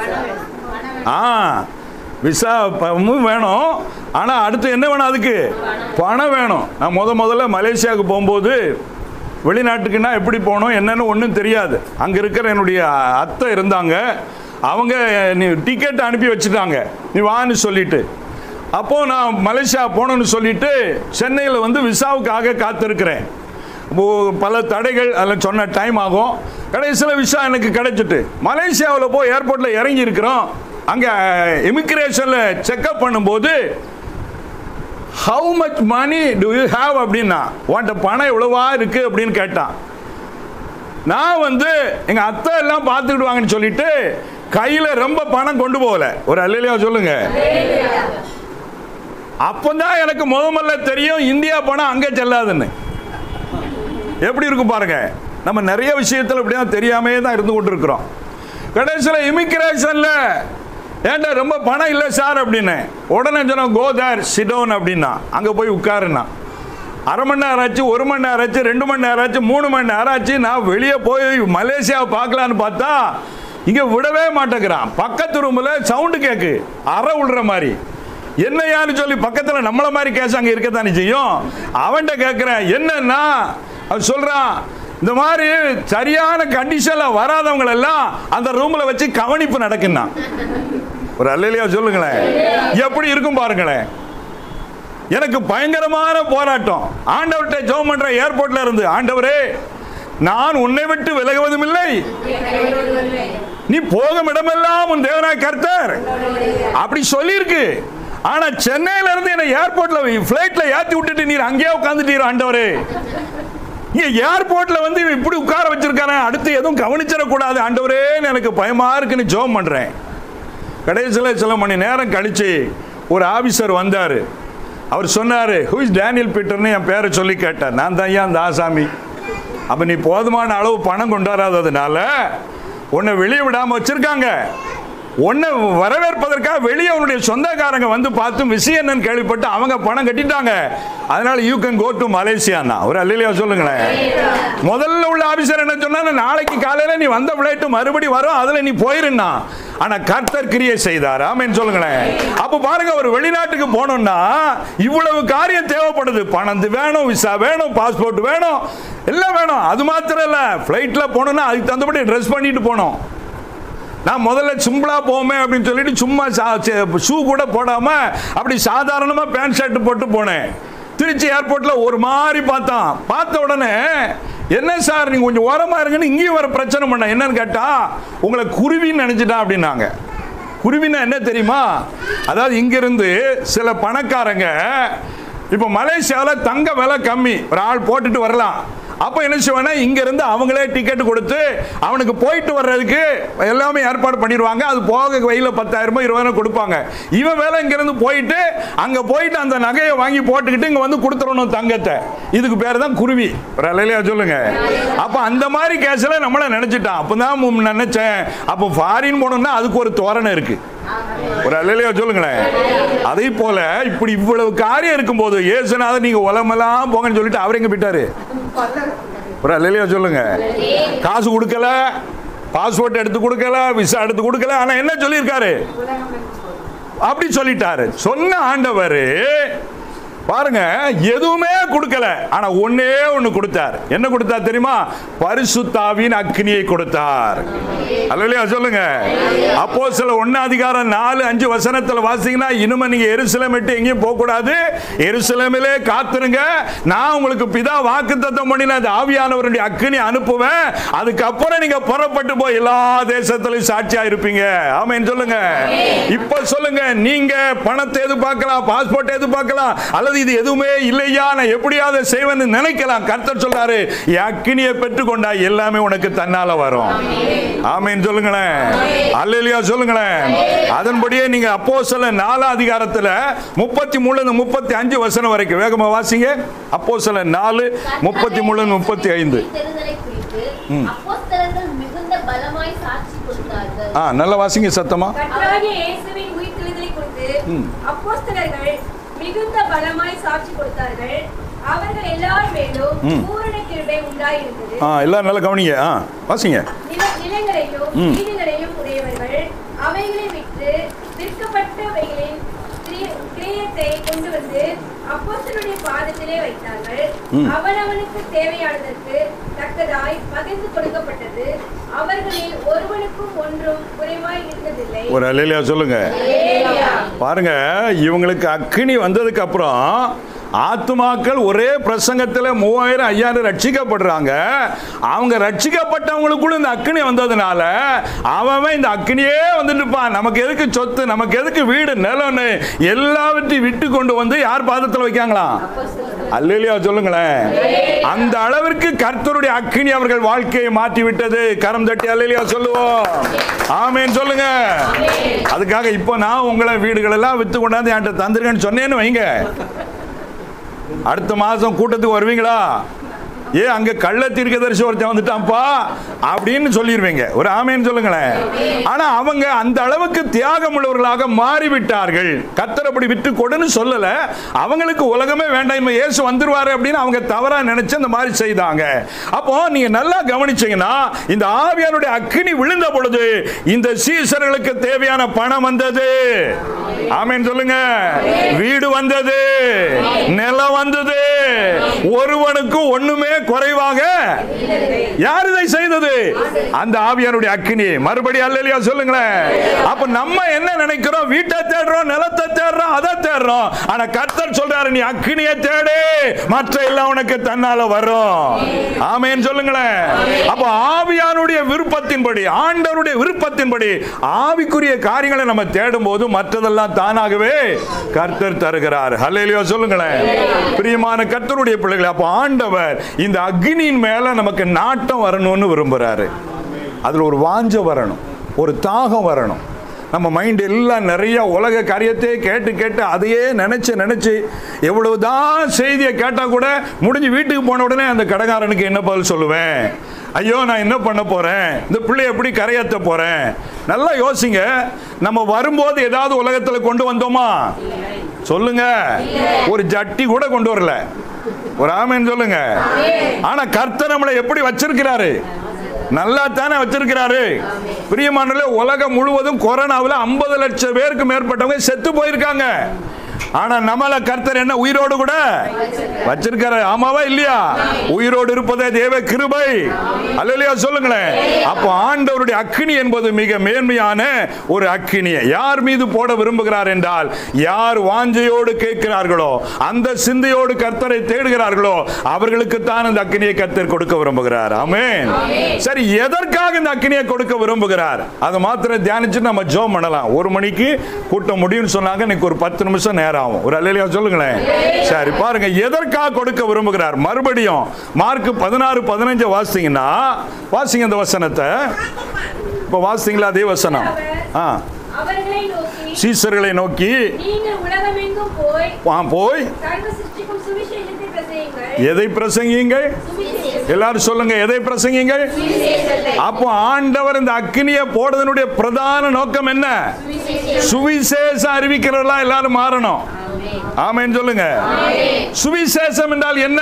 ஆ விசா பமும் வேணும் ஆனால் அடுத்து என்ன வேணும் அதுக்கு பணம் வேணும் நான் முத முதல்ல மலேசியாவுக்கு போகும்போது வெளிநாட்டுக்குன்னா எப்படி போகணும் என்னன்னு ஒன்றும் தெரியாது அங்கே இருக்கிற என்னுடைய அத்தை இருந்தாங்க அவங்க நீ டிக்கெட் அனுப்பி வச்சுட்டாங்க நீ வான்னு சொல்லிட்டு அப்போது நான் மலேசியா போகணும்னு சொல்லிட்டு சென்னையில் வந்து விசாவுக்காக காத்திருக்கிறேன் இப்போ பல தடைகள் அதில் சொன்ன டைம் ஆகும் கடைசியில் விசா எனக்கு கிடைச்சிட்டு மலேசியாவில் போய் ஏர்போர்ட்டில் இறங்கி இருக்கிறோம் அங்கே இமிக்ரேஷனில் செக்அப் பண்ணும்போது how much money do you have அப்படின்னா உன்ட்ட பணம் எவ்வளவா இருக்கு அப்படின்னு கேட்டான் நான் வந்து எங்க அத்தை எல்லாம் பார்த்துக்கிடுவாங்கன்னு சொல்லிட்டு கையில ரொம்ப பணம் கொண்டு போகல ஒரு அல்லையா சொல்லுங்க அப்பதான் எனக்கு முத முதல்ல தெரியும் இந்தியா பணம் அங்கே செல்லாதுன்னு எப்படி இருக்கும் பாருங்க நம்ம நிறைய விஷயத்தில் இப்படியா தெரியாமே தான் இருந்து கொண்டு இருக்கிறோம் கடைசியில் இமிக்ரேஷன்ல ஏன்டா ரொம்ப பணம் இல்லை சார் அப்படின்னு உடனே சொன்னோம் கோதார் சிடோன் அப்படின்னா அங்கே போய் உட்காருன்னா அரை மணி நேரம் ஆச்சு ஒரு மணி நேரம் ஆச்சு ரெண்டு மணி நேரம் ஆச்சு மூணு மணி நேரம் ஆச்சு நான் வெளியே போய் மலேசியாவை பார்க்கலான்னு பார்த்தா இங்கே விடவே மாட்டேங்கிறான் பக்கத்து ரூமில் சவுண்டு கேக்கு அறை விடுற மாதிரி என்னையான்னு சொல்லி பக்கத்தில் நம்மள மாதிரி கேஸ் அங்கே இருக்கத்தானே செய்யும் அவன்கிட்ட கேட்குறேன் என்னன்னா அவன் சொல்கிறான் இந்த மாதிரி சரியான கண்டிஷனில் வராதவங்க எல்லாம் அந்த ரூமில் வச்சு கவனிப்பு நடக்குன்னா ஒரு அல்லையா சொல்லுங்களேன் எப்படி இருக்கும் பாருங்களேன் எனக்கு பயங்கரமான போராட்டம் ஆண்டவர்கிட்ட ஜெபம் பண்ற ஏர்போர்ட்ல இருந்து ஆண்டவரே நான் உன்னை விட்டு விலகுவதும் இல்லை நீ போகும் இடமெல்லாம் உன் தேவனாய் கர்த்தர் அப்படி சொல்லியிருக்கு ஆனா சென்னையில இருந்து என்ன ஏர்போர்ட்ல பிளைட்ல ஏத்தி விட்டுட்டு நீர் அங்கேயே உட்காந்துட்டீர் ஆண்டவரே இங்க ஏர்போர்ட்ல வந்து இவன் இப்படி உட்கார வச்சிருக்கானே அடுத்து எதுவும் கவனிச்சிடக்கூடாது ஆண்டவரேன்னு எனக்கு பயமா இருக்குன்னு ஜெபம் பண்றேன் கடைசியில் சில மணி நேரம் கழிச்சு ஒரு ஆபீசர் வந்தார் அவர் சொன்னார் ஹூ இஸ் டேனியல் பீட்டர்னு என் பேரை சொல்லி கேட்டார் நான் தான் ஏன் அந்த ஆசாமி அப்போ நீ போதுமான அளவு பணம் கொண்டாடாததுனால உன்னை வெளியே விடாமல் வச்சிருக்காங்க உன்னை வரவேற்பதற்காக வெளியே உன்னுடைய சொந்தக்காரங்க வந்து பார்த்து விஷயம் என்னன்னு கேள்விப்பட்டு அவங்க பணம் கட்டிட்டாங்க அதனால யூ கேன் கோ டு மலேசியான்னா ஒரு அல்லையா சொல்லுங்களேன் முதல்ல உள்ள ஆபீசர் என்ன சொன்னா நாளைக்கு காலையில நீ வந்த பிளைட் மறுபடி வரும் அதுல நீ போயிருன்னா ஆனா கர்த்தர் கிரியை செய்தார் ஆமென் சொல்லுங்களேன் அப்ப பாருங்க ஒரு வெளிநாட்டுக்கு போனோம்னா இவ்வளவு காரியம் தேவைப்படுது பணம் வேணும் விசா வேணும் பாஸ்போர்ட் வேணும் எல்லாம் வேணும் அது மாத்திரம் இல்ல ஃப்ளைட்ல போனோம்னா அதுக்கு தகுந்தபடி ட்ரெஸ் பண்ணிட்டு போனோம் நான் முதல்ல சிம்பிளா போமே அப்படின்னு சொல்லிட்டு சும்மா ஷூ கூட போடாம அப்படி சாதாரணமா பேண்ட் ஷர்ட் போட்டு போனேன் திருச்சி ஏர்போர்ட்ல ஒரு மாதிரி பார்த்தான் பார்த்த உடனே என்ன சார் நீங்க கொஞ்சம் ஓரமா இருங்கன்னு இங்கேயும் வர பிரச்சனை பண்ண என்னன்னு கேட்டா உங்களை குருவின்னு நினைச்சிட்டா அப்படின்னாங்க குருவின்னா என்ன தெரியுமா அதாவது இங்கிருந்து சில பணக்காரங்க இப்போ மலேசியாவில் தங்க விலை கம்மி ஒரு ஆள் போட்டுட்டு வரலாம் அப்போ என்ன செய்வானா இங்க இருந்து அவங்களே டிக்கெட் கொடுத்து அவனுக்கு போயிட்டு வர்றதுக்கு எல்லாமே ஏற்பாடு பண்ணிடுவாங்க அது போக வெயில பத்தாயிரமோ இருபதாயிரம் கொடுப்பாங்க இவன் வேலை இங்க இருந்து போயிட்டு அங்க போயிட்டு அந்த நகையை வாங்கி போட்டுக்கிட்டு இங்க வந்து கொடுத்துடணும் தங்கத்தை இதுக்கு பேர் தான் குருவி ஒரு அலையிலையா சொல்லுங்க அப்ப அந்த மாதிரி கேஸ்ல நம்மள நினைச்சிட்டான் அப்பதான் மு- நினைச்சேன் அப்போ ஃபாரின் போனோம்னா அதுக்கு ஒரு தோரணை இருக்கு ஒரு அல்லையா சொல்லுங்களேன் அதே போல இப்படி இவ்வளவு காரியம் இருக்கும்போது ஏசுநாதர் நீங்க உலமெல்லாம் போங்கன்னு சொல்லிட்டு அவர் எங்க போயிட்டாரு ஒரு அல்லையா சொல்லுங்க காசு கொடுக்கல பாஸ்போர்ட் எடுத்து கொடுக்கல விசா எடுத்து கொடுக்கல ஆனா என்ன சொல்லியிருக்காரு அப்படி சொல்லிட்டாரு சொன்ன ஆண்டவர் பாருங்க எதுவுமே கொடுக்கல ஆனா ஒண்ணே ஒண்ணு கொடுத்தார் என்ன கொடுத்தார் தெரியுமா பரிசுத்தாவின் அக்னியை கொடுத்தார் அல்லையா சொல்லுங்க அப்போ சில ஒன்னு அதிகாரம் நாலு அஞ்சு வசனத்துல வாசிங்கன்னா இனிமே நீங்க எருசலேம் விட்டு எங்கேயும் போக கூடாது எருசலேமிலே காத்துருங்க நான் உங்களுக்கு பிதா வாக்குத்தத்தம் பண்ணின அந்த ஆவியானவருடைய அக்னி அனுப்புவேன் அதுக்கப்புறம் நீங்க புறப்பட்டு போய் எல்லா தேசத்திலும் சாட்சியா இருப்பீங்க ஆமென் சொல்லுங்க இப்ப சொல்லுங்க நீங்க பணத்தை எதிர்பார்க்கலாம் பாஸ்போர்ட் எதிர்பார்க்கலாம் அல்லது இது எதுவுமே இல்லையா நான் எப்படியாவது செய்வேன்னு நினைக்கலாம் கர்த்தர் சொல்றாரு என் அக்கினியை பெற்றுக்கொண்டா எல்லாமே உனக்கு தன்னால வரும் ஆமென் சொல்லுங்களேன் அல்லேலியா சொல்லுங்களேன் அதன்படியே நீங்க அப்போ சில நாலாம் அதிகாரத்துல முப்பத்தி மூணுல இருந்து முப்பத்தி அஞ்சு வசனம் வரைக்கும் வேகமா வாசிங்க அப்போ சில நாலு முப்பத்தி மூணுல இருந்து முப்பத்தி ஐந்து தெரிதலை குறித்து அப்போஸ்தலர்கள் மிகுந்த பலமாய் சாட்சி கொடுத்தார்கள் ஆ நல்லா வாசிங்க சத்தமா கர்த்தராகிய இயேசுவின் உயிர்த்தெழுதலை குறித்து அப்போஸ்தலர்கள் மிகுந்த பலமாய் சாட்சி கொடுத்தார்கள் அவர்கள் எல்லார் மேலும் பூரண கிருபை உண்டாயிருந்தது ஆ எல்லாரும் நல்லா கவனிங்க ஆ வாசிங்க நில- நிலங்களையும் வீடுகளையும் உடையவர்கள் அவைகளை விற்று விற்கப்பட்டவைகளின் கிரிய- கிரயத்தை கொண்டு வந்து அப்போஸ்தலருடைய பாதத்திலே வைத்தார்கள் அவனவனுக்கு தேவையானதற்கு தக்கதாய் பகிர்ந்து கொடுக்கப்பட்டது அவர்களில் ஒருவனுக்கும் ஒன்றும் குறைவாய் இருந்ததில்லை ஒரு அலையிலையா சொல்லுங்க பாருங்க இவங்களுக்கு அக்கினி வந்ததுக்கு அப்புறம் ஆத்துமாக்கள் ஒரே பிரசங்கத்தில் மூவாயிரம் ஐயாயிரம் ரட்சிக்கப்படுறாங்க அவங்க ரட்சிக்கப்பட்டவங்களுக்குள்ள இந்த அக்கினி வந்ததுனால அவன் இந்த அக்கினியே வந்துட்டுப்பான் நமக்கு எதுக்கு சொத்து நமக்கு எதுக்கு வீடு நிலம்னு எல்லாவற்றையும் விட்டு கொண்டு வந்து யார் பாதத்தில் வைக்காங்களாம் அல்லையா சொல்லுங்களேன் அந்த அளவிற்கு கர்த்தருடைய அக்கினி அவர்கள் வாழ்க்கையை மாற்றி விட்டது கரம் தட்டி அல்லையா சொல்லுவோம் ஆமேன் சொல்லுங்க அதுக்காக இப்போ நான் உங்களை வீடுகள் எல்லாம் வித்து கொண்டாந்து என்கிட்ட தந்துருங்கன்னு சொன்னேன்னு வைங்க அடுத்த மாசம் கூட்டத்துக்கு வருவீங்களா ஏ அங்க கள்ள தீர்க்கதரிசி ஒருத்தன் வந்துட்டான்ப்பா அப்படின்னு சொல்லிடுவீங்க ஒரு ஆமேன்னு சொல்லுங்களேன் ஆனா அவங்க அந்த அளவுக்கு தியாகம் உள்ளவர்களாக மாறிவிட்டார்கள் கத்தர் அப்படி விட்டு கொடுன்னு சொல்லல அவங்களுக்கு உலகமே வேண்டாம் இனிமே இயேசு வந்துருவாரு அப்படின்னு அவங்க தவறா நினைச்சு அந்த மாதிரி செய்தாங்க அப்போ நீங்க நல்லா கவனிச்சீங்கன்னா இந்த ஆவியானுடைய அக்கினி விழுந்த பொழுது இந்த சீசர்களுக்கு தேவையான பணம் வந்தது ஆமென் சொல்லுங்க வீடு வந்தது நிலம் வந்தது ஒருவனுக்கும் ஒண்ணுமே குறைவாக யார் இதை செய்தது அந்த ஆவியானுடைய அக்கினி மறுபடியும் அல்லையா சொல்லுங்களேன் அப்ப நம்ம என்ன நினைக்கிறோம் வீட்டை தேடுறோம் நிலத்தை தேடுறோம் அதை தேடுறோம் ஆனா கர்த்தர் சொல்றாரு நீ அக்கினியை தேடு மற்ற எல்லாம் உனக்கு தன்னால வரும் ஆமென் சொல்லுங்களேன் அப்ப ஆவியானுடைய விருப்பத்தின்படி ஆண்டவருடைய விருப்பத்தின்படி ஆவிக்குரிய காரியங்களை நம்ம தேடும் போது மற்றதெல்லாம் தானாகவே கர்த்தர் தருகிறார் ஹல்லேலூயா சொல்லுங்களேன் பிரியமான கர்த்தருடைய பிள்ளைகளை அப்ப ஆண்டவர் இந்த அக்னியின் மேல நமக்கு நாட்டம் வரணும்னு விரும்புறாரு அதுல ஒரு வாஞ்ச வரணும் ஒரு தாகம் வரணும் நம்ம மைண்ட் எல்லாம் நிறைய உலக காரியத்தையே கேட்டு கேட்டு அதையே நினைச்சு நினைச்சு எவ்வளவுதான் செய்தியை கேட்டா கூட முடிஞ்சு வீட்டுக்கு போன உடனே அந்த கடைக்காரனுக்கு என்ன பதில் சொல்லுவேன் ஐயோ நான் என்ன பண்ண போறேன் இந்த பிள்ளை எப்படி கரையேற்ற போறேன் நல்லா யோசிங்க நம்ம வரும்போது ஏதாவது உலகத்துல கொண்டு வந்தோமா சொல்லுங்க ஒரு ஜட்டி கூட கொண்டு வரல ஒரு ஆமேன்னு சொல்லுங்க ஆனா கர்த்தர் நம்மளை எப்படி வச்சிருக்கிறாரு நல்லா தானே வச்சிருக்கிறாரு பிரியமானல உலகம் முழுவதும் கொரோனாவில் ஐம்பது லட்சம் பேருக்கு மேற்பட்டவங்க செத்து போயிருக்காங்க ஆனா நம்மள கர்த்தர் என்ன உயிரோடு கூட வச்சிருக்காரு ஆமாவா இல்லையா உயிரோடு இருப்பதே தேவ கிருபை அல்லையா சொல்லுங்களேன் அப்போ ஆண்டவருடைய அக்கினி என்பது மிக மேன்மையான ஒரு அக்கினியை யார் மீது போட விரும்புகிறார் என்றால் யார் வாஞ்சையோடு கேட்கிறார்களோ அந்த சிந்தையோடு கர்த்தரை தேடுகிறார்களோ அவர்களுக்கு தான் இந்த அக்கினியை கர்த்தர் கொடுக்க விரும்புகிறார் ஆமென் சரி எதற்காக இந்த அக்கினியை கொடுக்க விரும்புகிறார் அதை மாத்திரம் தியானிச்சு நம்ம ஜோம் பண்ணலாம் ஒரு மணிக்கு கூட்டம் முடியும்னு சொன்னாங்க இன்னைக்கு ஒரு பத்து நிமிஷம் நேரம் ஆகும் ஒரு அல்லையா சொல்லுங்களேன் சரி பாருங்க எதற்காக கொடுக்க விரும்புகிறார் மறுபடியும் மார்க் பதினாறு பதினஞ்சு வாசிங்கன்னா வாசிங்க இந்த வசனத்தை இப்போ வாசிங்களா அதே வசனம் ஆ அவர்களை நோக்கி சீசர்களை நோக்கி நீங்கள் உலகமெங்கும் போய் ஆ, போய் சர்வ சிருஷ்டிக்கும் சுவிசேஷத்தை பிரசங்கியுங்கள் எதை பிரசங்கியுங்கள் சுவிசேஷம் எல்லாரும் சொல்லுங்க எதை பிரசங்கியுங்கள் அப்போ ஆண்டவர் இந்த அக்கினியை போடுறதனுடைய பிரதான நோக்கம் என்ன சுவிசேஷம் அறிவிக்கிறவர்களா எல்லாரும் மாறணும் ஆமென் சொல்லுங்க சுவிசேஷம் என்றால் என்ன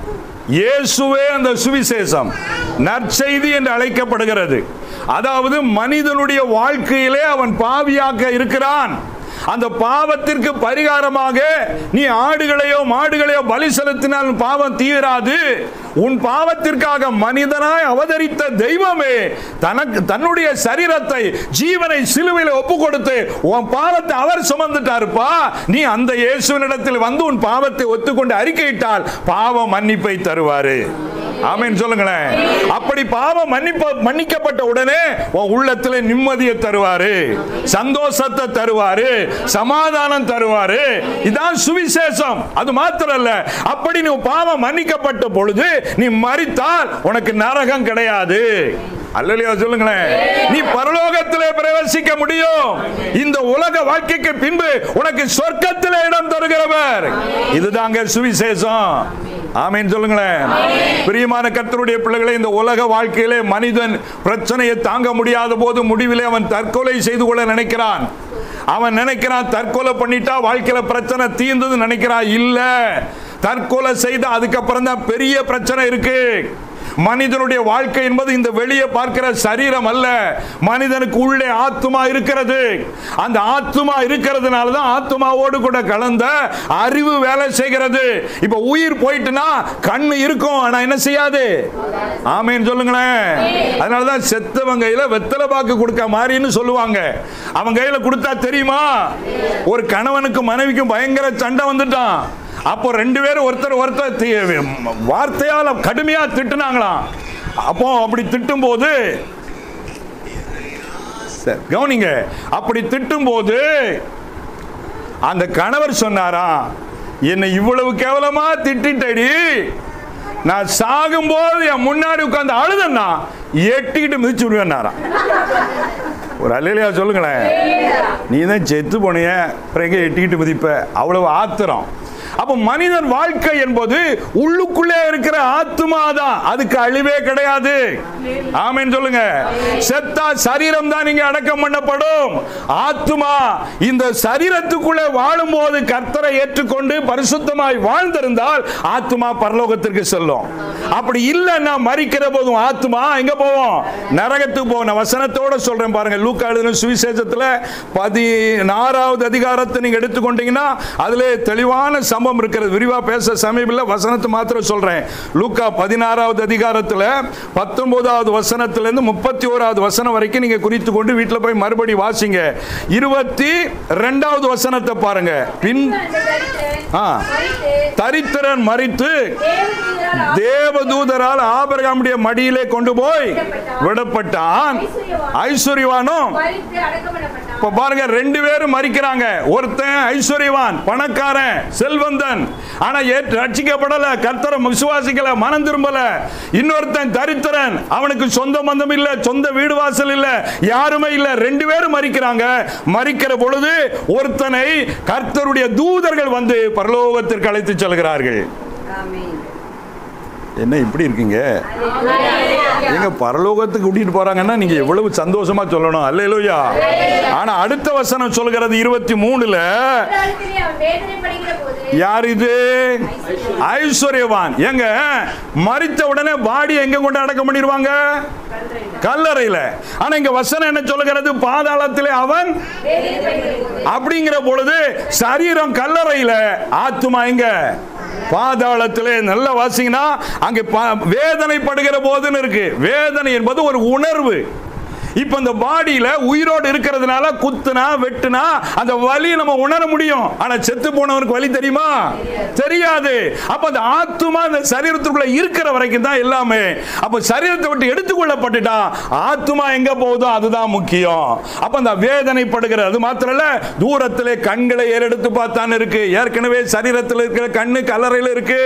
இயேசுவே அந்த சுவிசேஷம் நற்செய்தி என்று அழைக்கப்படுகிறது அதாவது மனிதனுடைய வாழ்க்கையிலே அவன் பாவியாக இருக்கிறான் அந்த பாவத்திற்கு பரிகாரமாக நீ ஆடுகளையோ மாடுகளையோ பலி செலுத்தினால் உன் பாவம் தீராது உன் பாவத்திற்காக மனிதனாய் அவதரித்த தெய்வமே தனக்கு தன்னுடைய சரீரத்தை ஜீவனை சிலுவையில் ஒப்பு கொடுத்து உன் பாவத்தை அவர் சுமந்துட்டாருப்பா நீ அந்த இயேசுவினிடத்தில் வந்து உன் பாவத்தை ஒத்துக்கொண்டு அறிக்கையிட்டால் பாவ மன்னிப்பை தருவாரு ஆமென் சொல்லுங்களேன் அப்படி பாவம் மன்னிப்ப மன்னிக்கப்பட்ட உடனே உன் உள்ளத்துல நிம்மதியை தருவாரு சந்தோஷத்தை தருவாரு சமாதானம் தருவாரு இதான் சுவிசேஷம் அது மாத்திரம் இல்ல அப்படி நீ பாவம் மன்னிக்கப்பட்ட பொழுது நீ மரித்தால் உனக்கு நரகம் கிடையாது அல்லலையா சொல்லுங்களேன் நீ பரலோகத்திலே பிரவேசிக்க முடியும் இந்த உலக வாழ்க்கைக்கு பின்பு உனக்கு சொர்க்கத்திலே இடம் தருகிறவர் இதுதாங்க சுவிசேஷம் ஆமீன் சொல்லுங்களேன் பிரியமான கர்த்தருடைய பிள்ளைகளை இந்த உலக வாழ்க்கையிலே மனிதன் பிரச்சனையை தாங்க முடியாத போது முடிவிலே அவன் தற்கொலை செய்து கொள்ள நினைக்கிறான் அவன் நினைக்கிறான் தற்கொலை பண்ணிட்டா வாழ்க்கையில பிரச்சனை தீர்ந்தது நினைக்கிறான் இல்ல தற்கொலை செய்த அதுக்கப்புறம் தான் பெரிய பிரச்சனை இருக்கு மனிதனுடைய வாழ்க்கை என்பது இந்த வெளியே பார்க்கிற சரீரம் அல்ல மனிதனுக்கு உள்ளே ஆத்துமா இருக்கிறது அந்த ஆத்துமா இருக்கிறதுனால தான் ஆத்துமாவோடு கூட கலந்த அறிவு வேலை செய்கிறது இப்ப உயிர் போயிட்டுனா கண்ணு இருக்கும் ஆனா என்ன செய்யாது ஆமேன்னு சொல்லுங்களேன் அதனால தான் செத்தவன் கையில வெத்தலை பாக்கு கொடுக்க மாதிரின்னு சொல்லுவாங்க அவன் கையில கொடுத்தா தெரியுமா ஒரு கணவனுக்கு மனைவிக்கும் பயங்கர சண்டை வந்துட்டான் அப்போ ரெண்டு பேரும் ஒருத்தர் ஒருத்தர் தி- வார்த்தையால கடுமையா திட்டுனாங்களாம் அப்போ அப்படி திட்டும் போது சரி, கவனிங்க அப்படி திட்டும் போது அந்த கணவர் சொன்னாராம் என்னை இவ்வளவு கேவலமா திட்டிட்டடி நான் சாகும்போது என் முன்னாடி உட்கார்ந்து அழுதன்னா எட்டிக்கிட்டு மிதிச்சு விடுவேன்னாராம் ஒரு அல்லையா சொல்லுங்களேன் நீ தான் செத்து போனிய அப்புறம் எங்க எட்டிக்கிட்டு மிதிப்ப அவ்வளவு ஆத்திரம் அப்ப மனிதன் வாழ்க்கை என்பது உள்ளுக்குள்ளே இருக்கிற ஆத்மா தான் அதுக்கு அழிவே கிடையாது ஆமென் சொல்லுங்க செத்தா சரீரம் தான் நீங்க அடக்கம் பண்ணப்படும் ஆத்மா இந்த சரீரத்துக்குள்ளே வாழும்போது கர்த்தரை ஏற்றுக்கொண்டு பரிசுத்தமாய் வாழ்ந்திருந்தால் ஆத்மா பரலோகத்திற்கு செல்லும் அப்படி இல்லைன்னா மறிக்கிற போதும் ஆத்மா எங்க போவோம் நரகத்துக்கு போவோம் நான் வசனத்தோட சொல்றேன் பாருங்க லூக்கா எழுதின சுவிசேஷத்துல பதினாறாவது அதிகாரத்தை நீங்க எடுத்துக்கொண்டீங்கன்னா அதுல தெளிவான சம்பவம் இருக்கிறது விரிவா பேச சமீபத்தில் வசனத்தை மாத்திரம் சொல்றேன் லூக்கா பதினாறாவது அதிகாரத்துல பத்தொன்பதாவது வசனத்துல இருந்து முப்பத்தி ஓராவது வசனம் வரைக்கும் நீங்க குறித்து கொண்டு வீட்டில் போய் மறுபடி வாசிங்க இருபத்தி ரெண்டாவது வசனத்தை பாருங்க பின் அந்த தரித்திரன் ஆ. மரித்து தரித்திரன் மறித்து தேவதூதரால் தேவதூதரால் ஆபிரகாமுடைய மடியிலே கொண்டு போய் விடப்பட்டான் ஐஸ்வர்யவானும் மரித்து அடக்கம் பண்ணப்பட்டான் இப்ப பாருங்க ரெண்டு பேரும் மறிக்கிறாங்க ஒருத்தன் ஐஸ்வர்யவான் பணக்காரன் செல்வந்தன் ஆனா ஏற்று ரட்சிக்கப்படல கர்த்தரை விசுவாசிக்கல மனம் திரும்பல இன்னொருத்தன் தரித்திரன் அவனுக்கு சொந்த பந்தம் இல்ல சொந்த வீடு வாசல் இல்ல யாருமே இல்ல ரெண்டு பேரும் மறிக்கிறாங்க மறிக்கிற பொழுது ஒருத்தனை கர்த்தருடைய தூதர்கள் வந்து பரலோகத்திற்கு அழைத்து செல்கிறார்கள் என்ன இப்படி இருக்கீங்க எங்க பரலோகத்துக்கு கூட்டிட்டு போறாங்கன்னா நீங்க எவ்வளவு சந்தோஷமா சொல்லணும் அல்லேலூயா ஆனா அடுத்த வசனம் சொல்கிறது இருபத்தி மூணுல காலத்திலே அவன் வேதனைப்படுகிற போது யார் இது ஐஸ்வர்யவான் எங்க மறித்த உடனே பாடி எங்க கொண்டு அடக்கம் பண்ணிடுவாங்க கல்லறையில ஆனா இங்க வசனம் என்ன சொல்லுகிறது பாதாளத்திலே அவன் வேதனைப்படுகிற போது அப்படிங்கிற பொழுது சரீரம் கல்லறையில ஆத்துமா எங்க பாதாளத்திலே நல்ல வாசிங்கன்னா அங்கே பா- வேதனைப்படுகிற போதுன்னு இருக்கு வேதனை என்பது ஒரு உணர்வு இப்ப இந்த பாடியில உயிரோடு இருக்கிறதுனால குத்துனா வெட்டுனா அந்த வலி நம்ம உணர முடியும் ஆனா செத்து போனவனுக்கு வலி தெரியுமா தெரியாது அப்ப அந்த ஆத்துமா அந்த சரீரத்துக்குள்ள இருக்கிற வரைக்கும் தான் எல்லாமே அப்ப சரீரத்தை விட்டு எடுத்துக்கொள்ளப்பட்டுட்டா ஆத்துமா எங்க போகுதோ அதுதான் முக்கியம் அப்ப அந்த வேதனைப்படுகிற அது மாத்திரம் இல்ல தூரத்திலே கண்களை ஏறெடுத்து பார்த்தான் இருக்கு ஏற்கனவே சரீரத்தில் இருக்கிற கண்ணு கல்லறையில் இருக்கு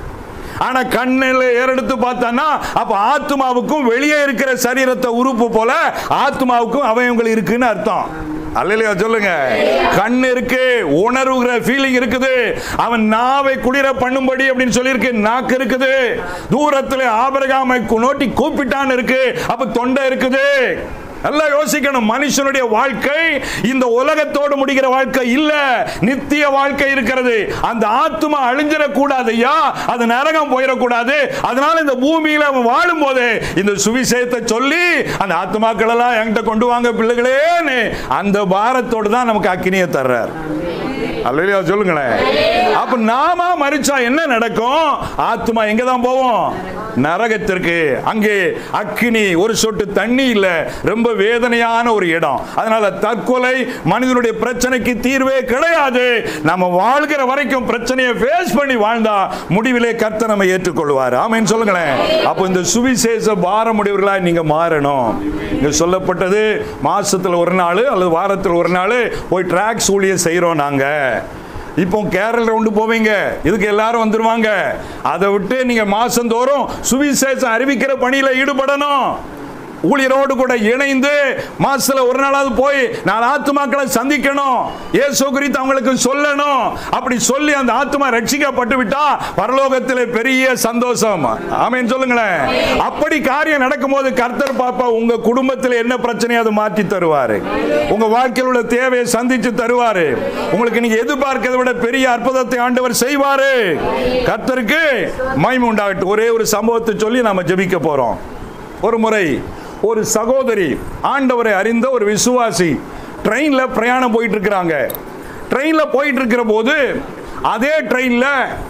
ஆனா கண்ணில் ஏறெடுத்து பார்த்தான்னா அப்ப ஆத்மாவுக்கும் வெளியே இருக்கிற சரீரத்தை உறுப்பு போல ஆத்மாவுக்கும் அவயங்கள் இருக்குன்னு அர்த்தம் அல்லையா சொல்லுங்க கண் இருக்கு உணர்வுகிற ஃபீலிங் இருக்குது அவன் நாவை குளிர பண்ணும்படி அப்படின்னு சொல்லியிருக்கு நாக்கு இருக்குது தூரத்தில் ஆபரகாமை நோட்டி கூப்பிட்டான்னு இருக்கு அப்ப தொண்டை இருக்குது எல்லாம் யோசிக்கணும் மனுஷனுடைய வாழ்க்கை இந்த உலகத்தோடு முடிகிற வாழ்க்கை இல்ல நித்திய வாழ்க்கை இருக்கிறது அந்த ஆத்மா அழிஞ்சிடக்கூடாது ஐயா அது நரகம் போயிடக்கூடாது அதனால இந்த பூமியில அவன் வாழும் போது இந்த சுவிசேஷத்தை சொல்லி அந்த ஆத்மாக்கள் எல்லாம் என்கிட்ட கொண்டு வாங்க பிள்ளைகளேன்னு அந்த பாரத்தோடு தான் நமக்கு அக்கினியை தர்றார் அல்லையா சொல்லுங்களேன் அப்ப நாம மறிச்சா என்ன நடக்கும் ஆத்மா எங்க தான் போவோம் நரகத்திற்கு அங்கே அக்கினி ஒரு சொட்டு தண்ணி இல்ல ரொம்ப வேதனையான ஒரு இடம் அதனால தற்கொலை மனிதனுடைய பிரச்சனைக்கு தீர்வே கிடையாது நம்ம வாழ்கிற வரைக்கும் பிரச்சனையை ஃபேஸ் பண்ணி வாழ்ந்தா முடிவிலே கர்த்தர் நம்ம ஏற்றுக்கொள்வார் ஆமென் சொல்லுங்களேன் அப்போ இந்த சுவிசேஷ பாரமுடையவர்களா நீங்க மாறணும் இங்க சொல்லப்பட்டது மாசத்துல ஒரு நாள் அல்லது வாரத்தில் ஒரு நாள் போய் ட்ராக்ஸ் ஊழியம் செய்றோம் நாங்க இப்போ கேரள ரவுண்டு போவீங்க இதுக்கு எல்லாரும் வந்துருவாங்க அதை விட்டு நீங்க மாசந்தோறும் சுவிசேஷம் அறிவிக்கிற பணியில ஈடுபடணும் ஊழியரோடு கூட இணைந்து மாசத்துல ஒரு நாளாவது போய் நான் ஆத்துமாக்களை சந்திக்கணும் இயேசு குறித்து அவங்களுக்கு சொல்லணும் அப்படி சொல்லி அந்த ஆத்துமா ரட்சிக்கப்பட்டு விட்டா பரலோகத்திலே பெரிய சந்தோஷம் ஆமென் சொல்லுங்களேன் அப்படி காரியம் நடக்கும்போது கர்த்தர் பாப்பா உங்க குடும்பத்தில் என்ன பிரச்சனையை அது மாற்றி தருவாரு உங்க வாழ்க்கையில் உள்ள தேவையை சந்திச்சு தருவாரு உங்களுக்கு நீங்க எதிர்பார்க்கிறதை விட பெரிய அற்புதத்தை ஆண்டவர் செய்வாரு கர்த்தருக்கு மகிமை உண்டாகட்டும் ஒரே ஒரு சம்பவத்தை சொல்லி நாம ஜெபிக்க போறோம் ஒரு முறை ஒரு சகோதரி ஆண்டவரை அறிந்த ஒரு விசுவாசி ட்ரெயின்ல பிரயாணம் போயிட்டு இருக்கிறாங்க ட்ரெயின்ல போயிட்டு இருக்கிற போது அதே ட்ரெயின்ல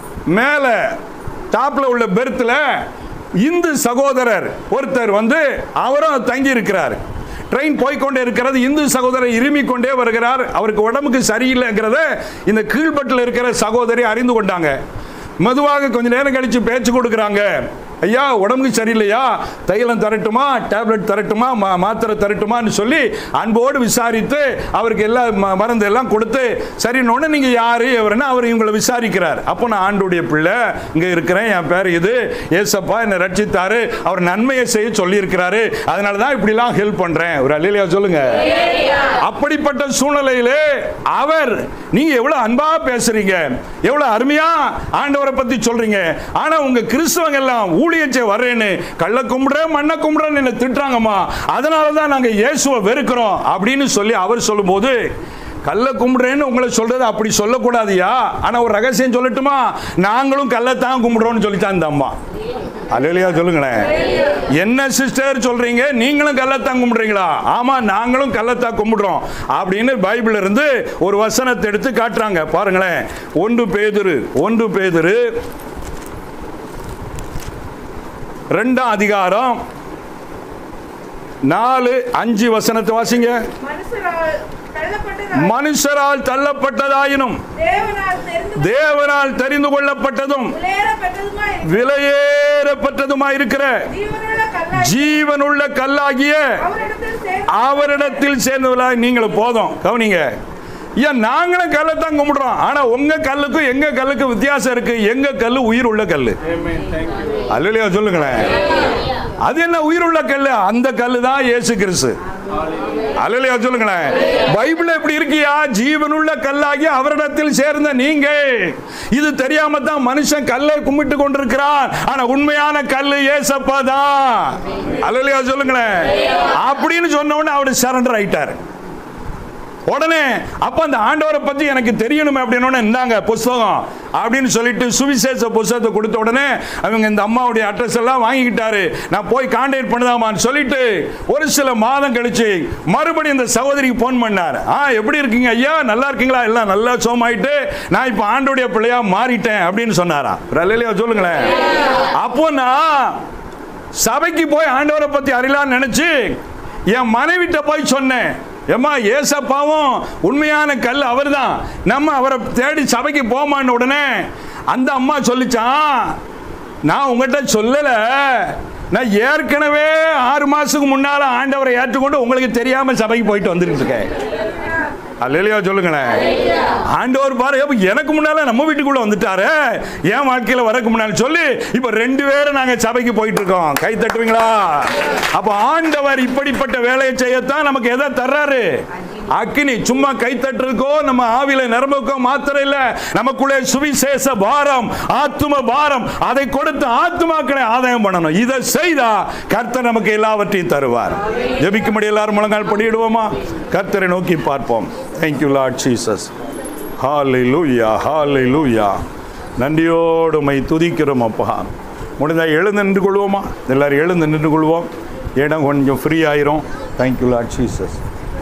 மேல டாப்ல உள்ள பெர்த்தில் இந்து சகோதரர் ஒருத்தர் வந்து அவரும் தங்கி இருக்கிறார் ட்ரெயின் போய்க்கொண்டே இருக்கிறது இந்து சகோதரர் இருமிக் கொண்டே வருகிறார் அவருக்கு உடம்புக்கு சரியில்லைங்கிறத இந்த கீழ்பட்டில் இருக்கிற சகோதரி அறிந்து கொண்டாங்க மெதுவாக கொஞ்ச நேரம் கழிச்சு பேச்சு கொடுக்குறாங்க ஐயா உடம்புக்கு சரியில்லையா தைலம் தரட்டுமா டேப்லெட் தரட்டுமா மா- மாத்திரை தரட்டுமான்னு சொல்லி அன்போடு விசாரித்து அவருக்கு எல்லா ம- மருந்து எல்லாம் கொடுத்து சரின்னு நீங்கள் யாரு எவருன்னு அவர் இவங்களை விசாரிக்கிறார் அப்போ நான் ஆண்டுடைய பிள்ளை இங்கே இருக்கிறேன் என் பேர் இது ஏசப்பா என்னை ரட்சித்தாரு அவர் நன்மையை செய்ய சொல்லியிருக்கிறாரு அதனால தான் இப்படிலாம் ஹெல்ப் பண்ணுறேன் ஒரு அல்லையா சொல்லுங்க அப்படிப்பட்ட சூழ்நிலையிலே அவர் நீங்க எவ்வளவு அன்பா பேசுறீங்க எவ்வளவு அருமையா ஆண்டவரை பத்தி சொல்றீங்க ஆனா உங்க கிறிஸ்தவங்க எல்லாம் ஊழியச்சே வர்றேன்னு கள்ள கும்பிடுறேன் மண்ணை கும்பிடுறேன்னு என்ன திட்டுறாங்கம்மா அதனால தான் நாங்க இயேசுவை வெறுக்கிறோம் அப்படின்னு சொல்லி அவர் சொல்லும்போது கல்ல கும்பிடுறேன்னு உங்களை சொல்றது அப்படி சொல்லக்கூடாதுயா ஆனா ஒரு ரகசியம் சொல்லட்டுமா நாங்களும் கள்ளத்தான் கும்பிடுறோம்னு சொல்லித்தான் இந்த அம்மா அல்லையா சொல்லுங்களேன் என்ன சிஸ்டர் சொல்றீங்க நீங்களும் கல்லத்தான் கும்பிடுறீங்களா ஆமா நாங்களும் கல்லத்தான் கும்பிடுறோம் அப்படின்னு பைபிள் இருந்து ஒரு வசனத்தை எடுத்து காட்டுறாங்க பாருங்களேன் ஒன்று பேதுரு ஒன்று பேதுரு ரெண்டாம் அதிகாரம் நாலு அஞ்சு வசனத்தை வாசிங்க மனுஷரால் தள்ளப்பட்டதால் மனுஷரால் தள்ளப்பட்டதாயினும் தேவனால் தெரிந்து தேவனால் தெரிந்து கொள்ளப்பட்டதும் விலையேறப்பட்டதுமாய் விலையேறப்பட்டதுமாய் இருக்கிற ஜீவனுள்ள கல்லாய் ஜீவனுள்ள கல்லாகிய அவரிடத்தில் சேர்ந்து அவரிடத்தில் சேர்ந்தவர்களாய் நீங்களும் போதும் கவனிங்க ஏன் நாங்களும் கல்லை தான் கும்பிடுறோம் ஆனா உங்க கல்லுக்கும் எங்க கல்லுக்கும் வித்தியாசம் இருக்கு எங்க கல்லு உயிர் உள்ள கல்லு அல்லையா சொல்லுங்களேன் அது என்ன உயிர் உள்ள கல்லு அந்த கல்லு தான் இயேசு கிறிஸ்து அல்லையா சொல்லுங்களேன் பைபிள் எப்படி இருக்கியா ஜீவனுள்ள கல்லாகி அவரிடத்தில் சேர்ந்த நீங்க இது தெரியாம தான் மனுஷன் கல்லை கும்பிட்டு கொண்டிருக்கிறான் ஆனா உண்மையான கல்லு ஏசப்பா தான் அல்லையா சொல்லுங்களேன் அப்படின்னு சொன்ன உடனே அவர் சரண்டர் ஆயிட்டாரு உடனே அப்ப அந்த ஆண்டவரை பத்தி எனக்கு தெரியணும் அப்படின்னு இந்தாங்க புஸ்தகம் அப்படின்னு சொல்லிட்டு சுவிசேஷ புஸ்தகத்தை கொடுத்த உடனே அவங்க இந்த அம்மாவுடைய அட்ரஸ் எல்லாம் வாங்கிக்கிட்டாரு நான் போய் கான்டாக்ட் பண்ணுதாமான்னு சொல்லிட்டு ஒரு சில மாதம் கழிச்சு மறுபடியும் இந்த சகோதரிக்கு ஃபோன் பண்ணார் ஆ எப்படி இருக்கீங்க ஐயா நல்லா இருக்கீங்களா எல்லாம் நல்லா சோமாயிட்டு நான் இப்போ ஆண்டோடைய பிள்ளையா மாறிட்டேன் அப்படின்னு சொன்னாரா இல்லையா சொல்லுங்களேன் அப்போ நான் சபைக்கு போய் ஆண்டவரை பத்தி அறியலாம்னு நினைச்சு என் மனைவிட்ட போய் சொன்னேன் ஏம்மா ஏசப்பாவும் உண்மையான கல் அவர்தான் நம்ம அவரை தேடி சபைக்கு போமான்னு உடனே அந்த அம்மா சொல்லிச்சான் நான் உங்கள்கிட்ட சொல்லலை நான் ஏற்கனவே ஆறு மாசத்துக்கு முன்னால ஆண்டவரை ஏற்றுக்கொண்டு உங்களுக்கு தெரியாம சபைக்கு போயிட்டு வந்துட்டு இருக்கேன் அல்லையா சொல்லுங்களேன் ஆண்டவர் பாரு அப்ப எனக்கு முன்னால நம்ம வீட்டுக்குள்ள வந்துட்டாரு என் வாழ்க்கையில வரக்கு முன்னால சொல்லி இப்ப ரெண்டு பேரும் நாங்க சபைக்கு போயிட்டு இருக்கோம் கை தட்டுவீங்களா அப்ப ஆண்டவர் இப்படிப்பட்ட வேலையை செய்யத்தான் நமக்கு எதை தர்றாரு அக்கினி சும்மா கை தட்டுறதுக்கோ நம்ம ஆவில நிரம்புக்கோ மாத்திரம் இல்ல நமக்குள்ளே சுவிசேஷ பாரம் ஆத்தும பாரம் அதை கொடுத்து ஆத்துமாக்களை ஆதாயம் பண்ணணும் இதை செய்தா கர்த்தர் நமக்கு எல்லாவற்றையும் தருவார் ஜெபிக்கும்படி எல்லாரும் முழங்கால் படியிடுவோமா கர்த்தரை நோக்கி பார்ப்போம் தேங்க்யூ லார்ட் ஜீசஸ் ஹாலை லூயா ஹாலை லூயா நன்றியோடு உம்மை துதிக்கிறோம் அப்பா முடிந்தால் எழுந்து நின்று கொள்வோமா எல்லாரும் எழுந்து நின்று கொள்வோம் இடம் கொஞ்சம் ஃப்ரீ ஆயிரும் தேங்க்யூ லார்ட் ஜீசஸ்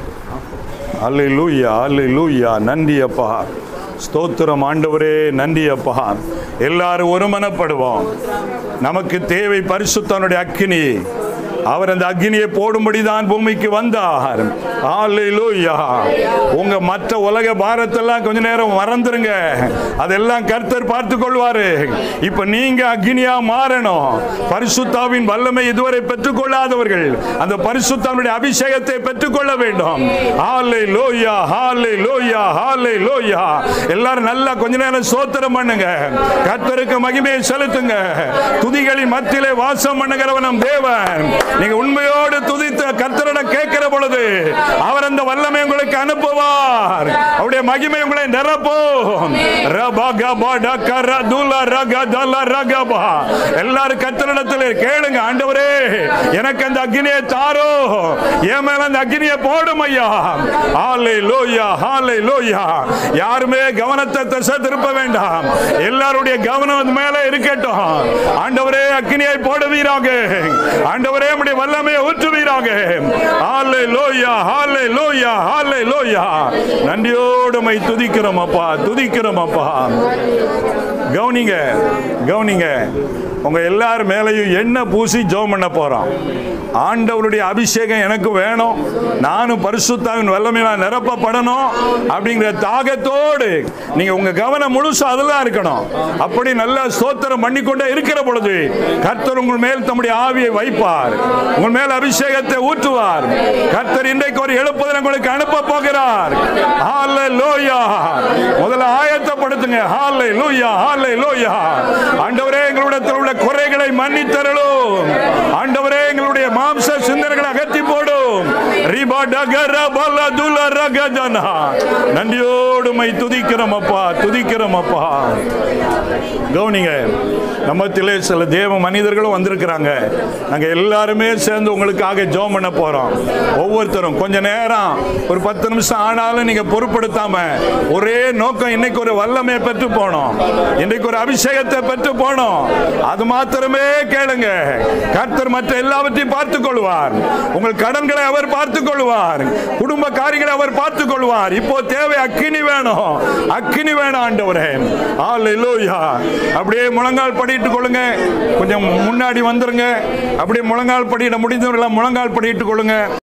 அல்லை லூயா அல்லை லூயா நன்றி அப்பா ஸ்தோத்திரம் ஆண்டவரே நன்றி அப்பா எல்லாரும் ஒருமனப்படுவோம் நமக்கு தேவை பரிசுத்தனுடைய அக்கினி அவர் அந்த அக்னியை போடும்படி தான் பூமிக்கு வந்தார் ஹalleluya உங்க மற்ற உலக பாரத்தெல்லாம் கொஞ்ச நேரம் மறந்துருங்க அதெல்லாம் கர்த்தர் பார்த்து கொள்வாரு இப்ப நீங்க அக்னியா மாறணும் பரிசுத்தாவின் வல்லமை இதுவரை பெற்றுக்கொள்ளாதவர்கள் அந்த பரிசுத்தாவினுடைய அபிஷேகத்தை பெற்றுக்கொள்ள வேண்டும் ஹalleluya ஹalleluya ஹalleluya எல்லாரும் நல்லா கொஞ்ச நேரம் சோத்திரம் பண்ணுங்க கர்த்தருக்கு மகிமையை செலுத்துங்க துதிகளின் மத்தியிலே வாசம் பண்ணுகிறவன் நம் தேவன் நீங்க உண்மையோடு துதித்து கர்த்தரிடம் கேட்கிற பொழுது அவர் அந்த வல்லமை உங்களுக்கு அனுப்புவார் அவருடைய மகிமை உங்களை நிரப்பும் ரபகபா டக்கர துல ரகதல ரகபா எல்லாரும் கர்த்தரிடத்தில் கேளுங்க ஆண்டவரே எனக்கு அந்த அக்னியை தாரோ என் மேல அந்த அக்னியை போடும் ஐயா ஹாலே லோயா ஹாலே லோயா யாருமே கவனத்தை திசை திருப்ப வேண்டாம் எல்லாருடைய கவனம் அது மேல இருக்கட்டும் ஆண்டவரே அக்னியை போடுவீராக ஆண்டவரே நம்முடைய வல்லமையை ஊற்றுவீராக ஹாலே லோயா ஹாலே லோயா ஹாலே லோயா நன்றியோடு மை துதிக்கிறோம் அப்பா துதிக்கிறோம் அப்பா கவனிங்க கவனிங்க உங்க எல்லார் மேலையும் என்ன பூசி ஜெபம் பண்ண போறோம் ஆண்டவருடைய அபிஷேகம் எனக்கு வேணும் நானும் பரிசுத்தாவின் வல்லமையில நிரப்பப்படணும் அப்படிங்கிற தாகத்தோடு நீங்க உங்க கவனம் முழுசா அதெல்லாம் இருக்கணும் அப்படி நல்ல ஸ்தோத்திரம் பண்ணிக்கொண்டே இருக்கிற பொழுது கர்த்தர் உங்கள் மேல் தம்முடைய ஆவியை வைப்பார் உங்கள் மேல் அபிஷேகத்தை ஊற்றுவார் கர்த்தர் இன்றைக்கு ஒரு எழுப்புதல் உங்களுக்கு அனுப்ப போகிறார் ஹalleluya முதல்ல ஆயத்தப்படுத்துங்க ஹalleluya ஹalleluya ஆண்டவரே எங்களுடைய உள்ள குறைகளை மன்னித்தருளும் ஆண்டவரே எங்களுடைய மாம்ச சிந்தனைகளை அகற்றி போடும் ரிபடகர பலதுல ரகஜனா நன்றியோடு மை துதிக்கிறோம் அப்பா துதிக்கிறோம் அப்பா கவனிங்க நம்மத்திலே சில தேவ மனிதர்களும் வந்திருக்கிறாங்க நாங்க எல்லாருமே சேர்ந்து உங்களுக்காக ஜெபம் பண்ண போறோம் ஒவ்வொருத்தரும் கொஞ்ச நேரம் ஒரு பத்து நிமிஷம் ஆனாலும் நீங்க பொருட்படுத்தாம ஒரே நோக்கம் இன்னைக்கு ஒரு வல்லமையை பெற்று போனோம் இன்னைக்கு ஒரு அபிஷேகத்தை பெற்று போனோம் அது மாத்திரமே கேளுங்க கர்த்தர் மற்ற எல்லாவற்றையும் பார்த்துக் கொள்வார் உங்கள் கடன்களை அவர் பார்த்துக் கொள்வார் குடும்ப காரியங்களை அவர் பார்த்துக் கொள்வார் இப்போ தேவை அக்கினி வேணும் அக்கினி வேணும் ஆண்டவரே ஹalleluya அப்படியே முழங்கால் படிட்டு கொள்ளுங்க கொஞ்சம் முன்னாடி வந்துருங்க அப்படியே முழங்கால் படியிட முடிந்தவர்களா முழங்கால் படிட்டு கொள்ளுங்க